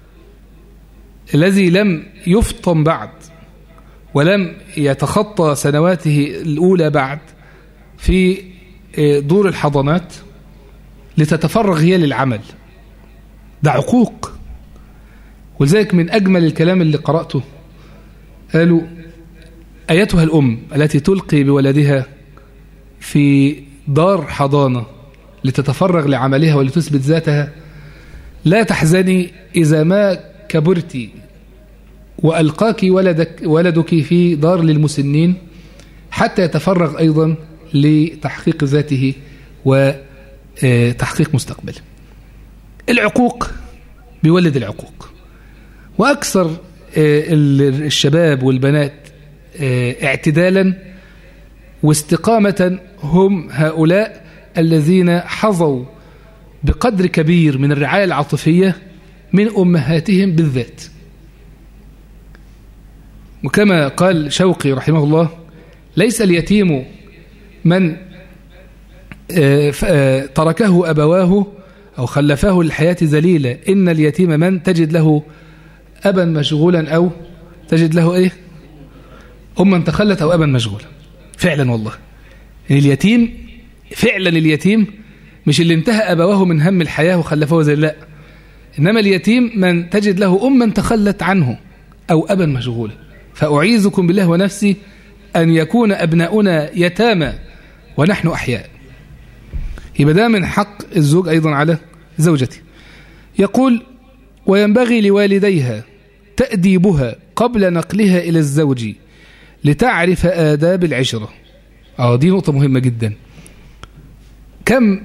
[SPEAKER 1] الذي لم يفطن بعد ولم يتخطى سنواته الأولى بعد في دور الحضانات لتتفرغ هي للعمل ده عقوق ولذلك من أجمل الكلام اللي قرأته قالوا أيتها الأم التي تلقي بولدها في دار حضانة لتتفرغ لعملها ولتثبت ذاتها لا تحزني إذا ما كبرت وألقاك ولدك, ولدك في دار للمسنين حتى يتفرغ أيضا لتحقيق ذاته وتحقيق مستقبله العقوق بيولد العقوق وأكثر الشباب والبنات اعتدالا واستقامة هم هؤلاء الذين حظوا بقدر كبير من الرعاية العاطفية من أمهاتهم بالذات وكما قال شوقي رحمه الله ليس اليتيم من تركه أبواه أو خلفاه للحياة ذليلا إن اليتيم من تجد له أبا مشغولا أو تجد له إيه أما تخلت أو أبا مشغولا فعلا والله يعني اليتيم فعلا اليتيم مش اللي انتهى أبواه من هم الحياة وخلفه زي لا إنما اليتيم من تجد له أما تخلت عنه أو أبا مشغولا فأعيذكم بالله ونفسي أن يكون أبناؤنا يتامى ونحن أحياء يبقى ده من حق الزوج أيضا على زوجته يقول وينبغي لوالديها تأديبها قبل نقلها إلى الزوج لتعرف آداب العشرة اه دي نقطة مهمة جدا كم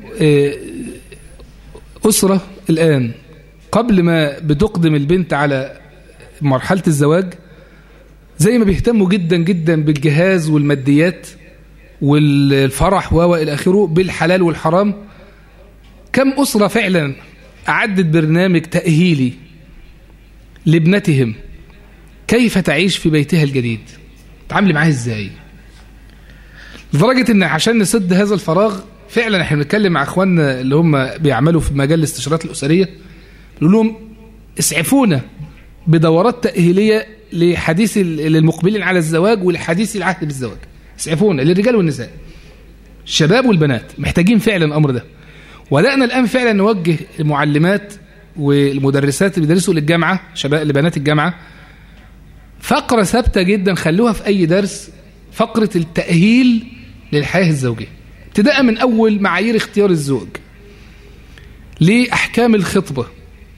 [SPEAKER 1] أسرة الآن قبل ما بتقدم البنت على مرحلة الزواج زي ما بيهتموا جدا جدا بالجهاز والماديات والفرح وإلى آخره بالحلال والحرام كم أسرة فعلا أعدت برنامج تأهيلي لابنتهم كيف تعيش في بيتها الجديد تعاملي معاها ازاي لدرجة ان عشان نسد هذا الفراغ فعلا احنا بنتكلم مع اخواننا اللي هم بيعملوا في مجال الاستشارات الاسريه نقول لهم اسعفونا بدورات تاهيليه لحديث للمقبلين على الزواج ولحديث العهد بالزواج اسعفونا للرجال والنساء الشباب والبنات محتاجين فعلا الامر ده ولقنا الان فعلا نوجه المعلمات والمدرسات اللي بيدرسوا للجامعه شباب لبنات الجامعه فقرة ثابتة جدا خلوها في أي درس فقرة التأهيل للحياة الزوجية ابتداء من أول معايير اختيار الزوج لأحكام الخطبة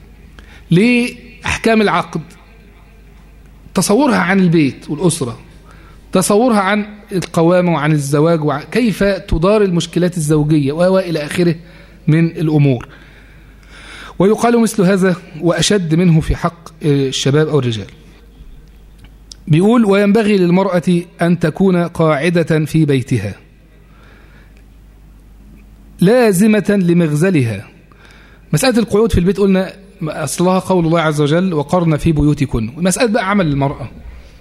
[SPEAKER 1] لأحكام العقد تصورها عن البيت والأسرة تصورها عن القوامة وعن الزواج وكيف تدار المشكلات الزوجية وإلى آخره من الأمور ويقال مثل هذا وأشد منه في حق الشباب أو الرجال بيقول وينبغي للمرأة أن تكون قاعدة في بيتها لازمة لمغزلها مسألة القعود في البيت قلنا أصلها قول الله عز وجل وقرن في بيوتكن مسألة بقى عمل المرأة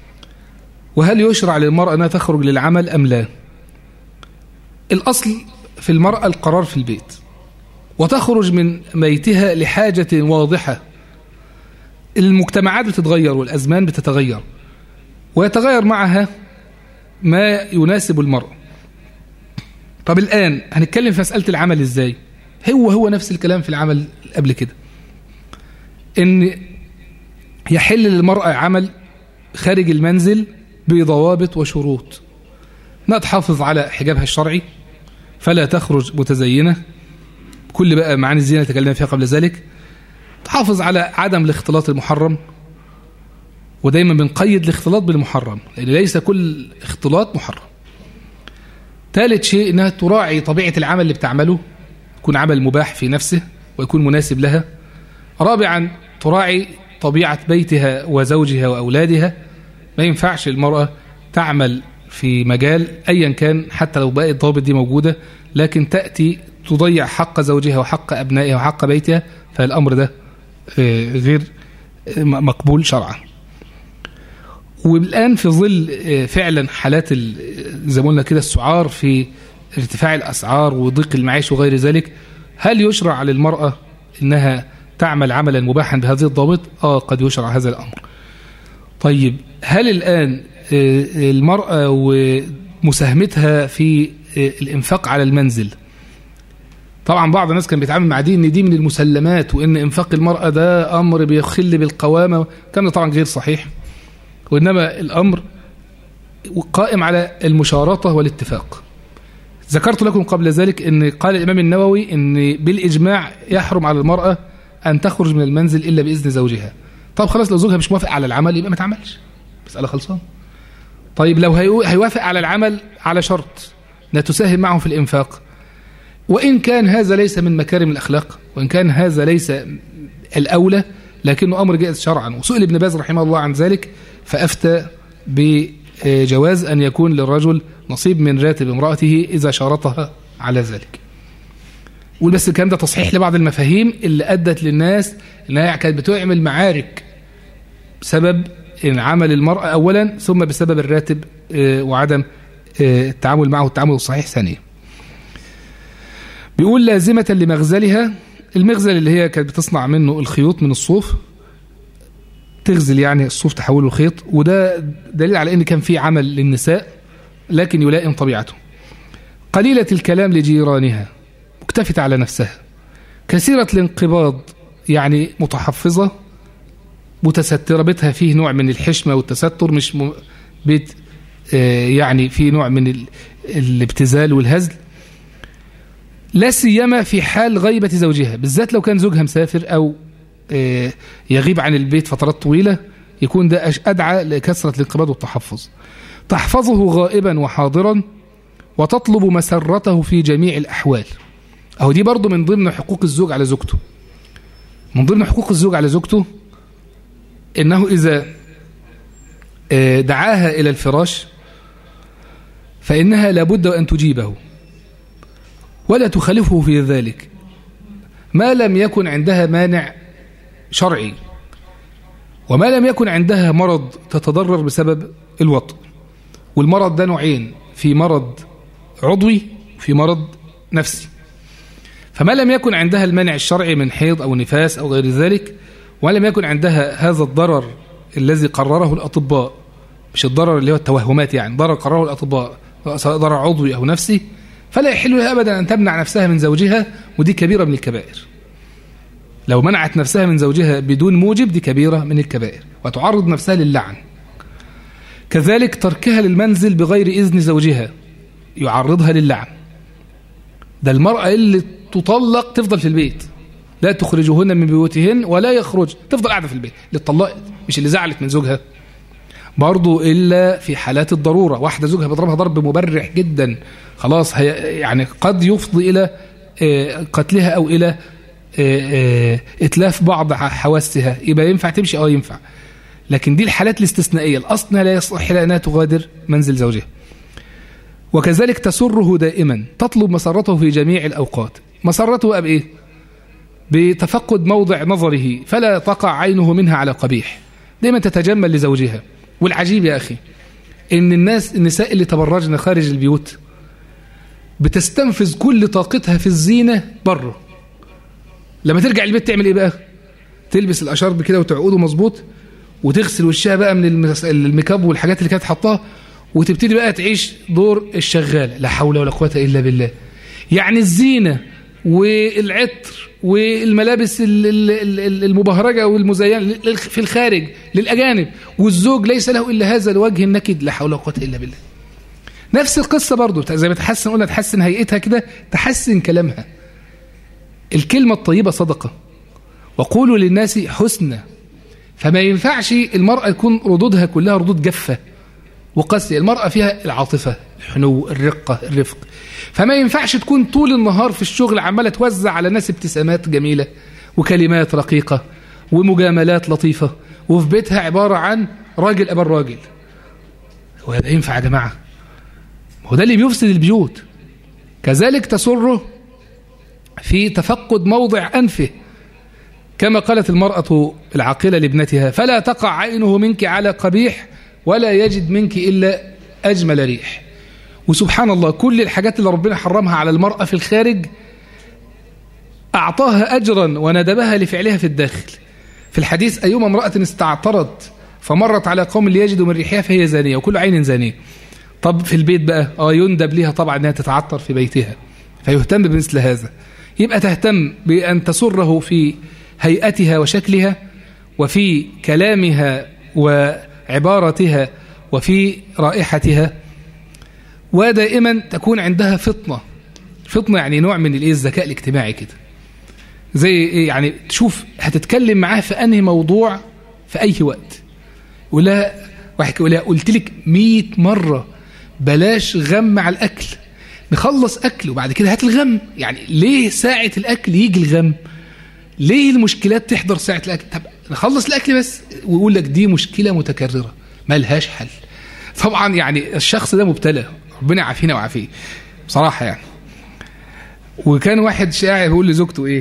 [SPEAKER 1] وهل يشرع للمرأة أنها تخرج للعمل أم لا الأصل في المرأة القرار في البيت وتخرج من بيتها لحاجة واضحة المجتمعات بتتغير والأزمان بتتغير ويتغير معها ما يناسب المرأة طب الآن هنتكلم في مسألة العمل إزاي هو هو نفس الكلام في العمل قبل كده إن يحل للمرأة عمل خارج المنزل بضوابط وشروط ما تحافظ على حجابها الشرعي فلا تخرج متزينة كل بقى معاني الزينة تكلمنا فيها قبل ذلك تحافظ على عدم الاختلاط المحرم ودايما بنقيد الاختلاط بالمحرم لأن ليس كل اختلاط محرم ثالث شيء انها تراعي طبيعة العمل اللي بتعمله يكون عمل مباح في نفسه ويكون مناسب لها رابعا تراعي طبيعة بيتها وزوجها وأولادها ما ينفعش المرأة تعمل في مجال أيا كان حتى لو بقى الضوابط دي موجودة لكن تأتي تضيع حق زوجها وحق أبنائها وحق بيتها فالأمر ده غير مقبول شرعا والآن في ظل فعلا حالات زي ما قلنا كده السعار في ارتفاع الأسعار وضيق المعيش وغير ذلك هل يشرع للمرأة أنها تعمل عملا مباحا بهذه الضوابط؟ آه قد يشرع هذا الأمر طيب هل الآن المرأة ومساهمتها في الإنفاق على المنزل طبعا بعض الناس كان بيتعامل مع دي ان دي من المسلمات وان انفاق المرأة ده امر بيخل بالقوامة كان طبعا غير صحيح وانما الامر قائم على المشارطة والاتفاق ذكرت لكم قبل ذلك ان قال الامام النووي ان بالاجماع يحرم على المرأة ان تخرج من المنزل الا باذن زوجها طب خلاص لو زوجها مش موافق على العمل يبقى ما تعملش مسألة خلصان طيب لو هيوافق على العمل على شرط لا تساهم معه في الإنفاق وإن كان هذا ليس من مكارم الأخلاق وإن كان هذا ليس الأولى لكنه أمر جائز شرعا وسئل ابن باز رحمه الله عن ذلك فأفتى بجواز أن يكون للرجل نصيب من راتب امرأته إذا شارطها على ذلك وبس الكلام ده تصحيح لبعض المفاهيم اللي أدت للناس إنها كانت بتعمل معارك بسبب إن عمل المرأة أولا ثم بسبب الراتب وعدم التعامل معه التعامل الصحيح ثانيا بيقول لازمة لمغزلها المغزل اللي هي كانت بتصنع منه الخيوط من الصوف تغزل يعني الصوف تحوله الخيط وده دليل على ان كان في عمل للنساء لكن يلائم طبيعته قليلة الكلام لجيرانها مكتفت على نفسها كثيرة الانقباض يعني متحفظة متسترة بيتها فيه نوع من الحشمة والتستر مش م... بيت آه يعني فيه نوع من ال... الابتزال والهزل لا سيما في حال غيبة زوجها بالذات لو كان زوجها مسافر أو آه يغيب عن البيت فترات طويلة يكون ده أدعى لكثرة الانقباض والتحفظ تحفظه غائبا وحاضرا وتطلب مسرته في جميع الأحوال أو دي برضو من ضمن حقوق الزوج على زوجته من ضمن حقوق الزوج على زوجته إنه إذا دعاها إلى الفراش فإنها لابد أن تجيبه ولا تخالفه في ذلك ما لم يكن عندها مانع شرعي وما لم يكن عندها مرض تتضرر بسبب الوطء والمرض ده نوعين في مرض عضوي في مرض نفسي فما لم يكن عندها المانع الشرعي من حيض أو نفاس أو غير ذلك ولم يكن عندها هذا الضرر الذي قرره الأطباء مش الضرر اللي هو التوهمات يعني ضرر قرره الأطباء سواء ضرر عضوي أو نفسي فلا يحل لها أبدا أن تمنع نفسها من زوجها ودي كبيرة من الكبائر لو منعت نفسها من زوجها بدون موجب دي كبيرة من الكبائر وتعرض نفسها للعن كذلك تركها للمنزل بغير إذن زوجها يعرضها للعن ده المرأة اللي تطلق تفضل في البيت لا تخرجهن من بيوتهن ولا يخرج تفضل قاعدة في البيت اللي اتطلقت مش اللي زعلت من زوجها برضو إلا في حالات الضرورة واحدة زوجها بيضربها ضرب مبرح جدا خلاص هي يعني قد يفضي إلى قتلها أو إلى إتلاف بعض حواسها يبقى ينفع تمشي أو ينفع لكن دي الحالات الاستثنائية الأصل لا يصح لها أنها تغادر منزل زوجها وكذلك تسره دائما تطلب مسرته في جميع الأوقات مسرته بقى بإيه بتفقد موضع نظره فلا تقع عينه منها على قبيح دائما تتجمل لزوجها والعجيب يا أخي إن الناس النساء اللي تبرجن خارج البيوت بتستنفذ كل طاقتها في الزينة بره لما ترجع البيت تعمل إيه بقى تلبس الأشارب كده وتعقده مظبوط وتغسل وشها بقى من الميك اب والحاجات اللي كانت حطاها وتبتدي بقى تعيش دور الشغال لا حول ولا قوه الا بالله يعني الزينه والعطر والملابس المبهرجه والمزينه في الخارج للاجانب والزوج ليس له الا هذا الوجه النكد لا حول ولا قوه الا بالله نفس القصه برضو زي ما تحسن قلنا تحسن هيئتها كده تحسن كلامها الكلمه الطيبه صدقه وقولوا للناس حسنى فما ينفعش المرأة يكون ردودها كلها ردود جافة وقاسية المرأة فيها العاطفة الحنو الرقة الرفق فما ينفعش تكون طول النهار في الشغل عمالة توزع على الناس ابتسامات جميلة وكلمات رقيقة ومجاملات لطيفة وفي بيتها عبارة عن راجل أبا الراجل هو ده ينفع يا جماعة هو ده اللي بيفسد البيوت كذلك تسره في تفقد موضع أنفه كما قالت المرأة العاقلة لابنتها فلا تقع عينه منك على قبيح ولا يجد منك إلا أجمل ريح وسبحان الله كل الحاجات اللي ربنا حرمها على المرأة في الخارج أعطاها أجرا وندبها لفعلها في الداخل في الحديث أيما امرأة استعطرت فمرت على قوم ليجدوا من ريحها فهي زانية وكل عين زانية طب في البيت بقى اه يندب لها طبعا أنها تتعطر في بيتها فيهتم بمثل هذا يبقى تهتم بأن تسره في هيئتها وشكلها وفي كلامها وعبارتها وفي رائحتها ودائما تكون عندها فطنة فطنة يعني نوع من الايه الذكاء الاجتماعي كده زي ايه يعني تشوف هتتكلم معاه في انهي موضوع في اي وقت ولا واحد ولا قلت لك 100 مره بلاش غم على الاكل نخلص اكل وبعد كده هات الغم يعني ليه ساعه الاكل يجي الغم ليه المشكلات تحضر ساعة الأكل طب نخلص الأكل بس ويقول لك دي مشكلة متكررة ملهاش حل طبعا يعني الشخص ده مبتلى ربنا يعافينا ويعافيه بصراحة يعني وكان واحد شاعر بيقول لزوجته ايه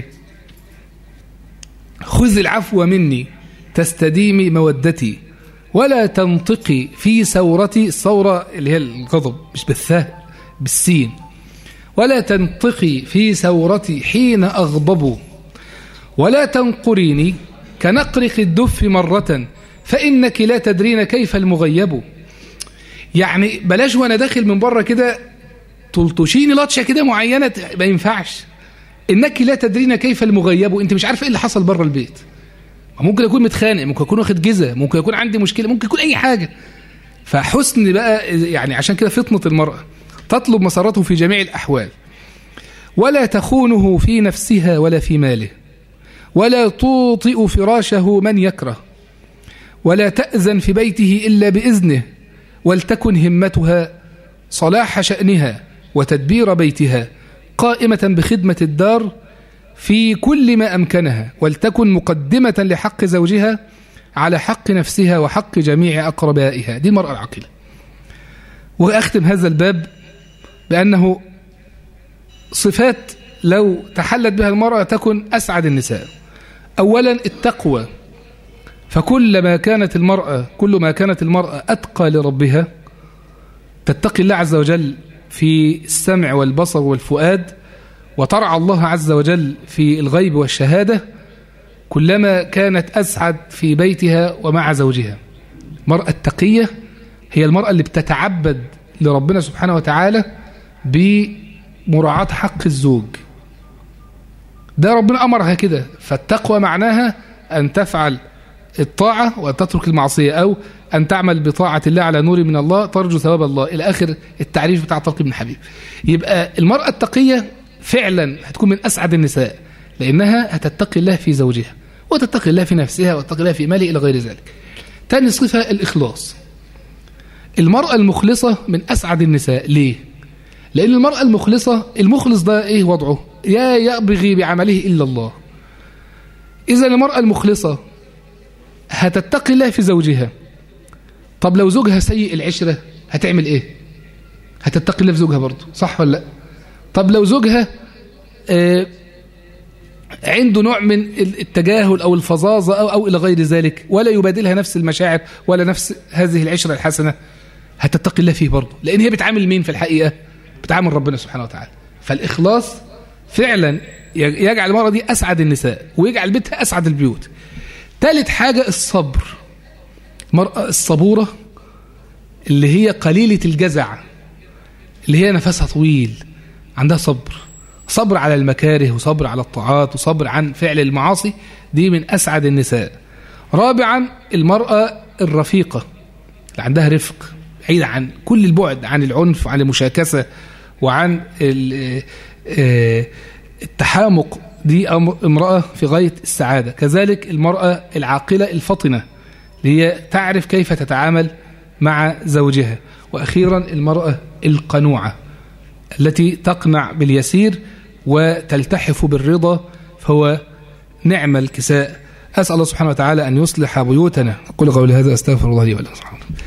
[SPEAKER 1] خذ العفو مني تستديمي مودتي ولا تنطقي في ثورتي الثورة اللي هي الغضب مش بالثاء بالسين ولا تنطقي في ثورتي حين أغضب ولا تنقريني كنقرق الدف مرة فإنك لا تدرين كيف المغيب يعني بلاش وانا داخل من بره كده تلطشيني لطشه كده معينه ما ينفعش انك لا تدرين كيف المغيب انت مش عارفه ايه اللي حصل بره البيت ممكن اكون متخانق ممكن اكون واخد جزء ممكن يكون عندي مشكله ممكن يكون اي حاجه فحسن بقى يعني عشان كده فطنه المراه تطلب مسارته في جميع الاحوال ولا تخونه في نفسها ولا في ماله ولا توطئ فراشه من يكره ولا تأذن في بيته إلا بإذنه ولتكن همتها صلاح شأنها وتدبير بيتها قائمة بخدمة الدار في كل ما أمكنها ولتكن مقدمة لحق زوجها على حق نفسها وحق جميع أقربائها دي المرأة العاقلة وأختم هذا الباب بأنه صفات لو تحلت بها المرأة تكن أسعد النساء أولا التقوى فكلما كانت المرأة كل ما كانت المرأة أتقى لربها تتقي الله عز وجل في السمع والبصر والفؤاد وترعى الله عز وجل في الغيب والشهادة كلما كانت أسعد في بيتها ومع زوجها المرأة التقية هي المرأة اللي بتتعبد لربنا سبحانه وتعالى بمراعاة حق الزوج ده ربنا أمرها كده فالتقوى معناها أن تفعل الطاعة وأن تترك المعصية أو أن تعمل بطاعة الله على نور من الله ترجو ثواب الله إلى آخر التعريف بتاع طلق ابن حبيب يبقى المرأة التقية فعلا هتكون من أسعد النساء لأنها هتتقي الله في زوجها وتتقي الله في نفسها وتتقي الله في ماله إلى غير ذلك تاني صفة الإخلاص المرأة المخلصة من أسعد النساء ليه؟ لأن المرأة المخلصة المخلص ده إيه وضعه؟ يا يبغي بعمله إلا الله إذا المرأة المخلصة هتتقي الله في زوجها طب لو زوجها سيء العشرة هتعمل إيه؟ هتتقي الله في زوجها برضه صح ولا لا؟ طب لو زوجها آه عنده نوع من التجاهل أو الفظاظة أو, أو إلى غير ذلك ولا يبادلها نفس المشاعر ولا نفس هذه العشرة الحسنة هتتقي الله فيه برضه لأن هي بتعامل مين في الحقيقة بتعامل ربنا سبحانه وتعالى فالإخلاص فعلا يجعل المرأة دي أسعد النساء ويجعل بيتها أسعد البيوت ثالث حاجة الصبر المرأة الصبورة اللي هي قليلة الجزع اللي هي نفسها طويل عندها صبر صبر على المكاره وصبر على الطاعات وصبر عن فعل المعاصي دي من أسعد النساء رابعا المرأة الرفيقة اللي عندها رفق بعيد عن كل البعد عن العنف وعن المشاكسة وعن التحامق دي امرأة في غاية السعادة كذلك المرأة العاقلة الفطنة اللي هي تعرف كيف تتعامل مع زوجها وأخيرا المرأة القنوعة التي تقنع باليسير وتلتحف بالرضا فهو نعم الكساء أسأل الله سبحانه وتعالى أن يصلح بيوتنا أقول قولي هذا أستغفر الله لي ولكم سبحانه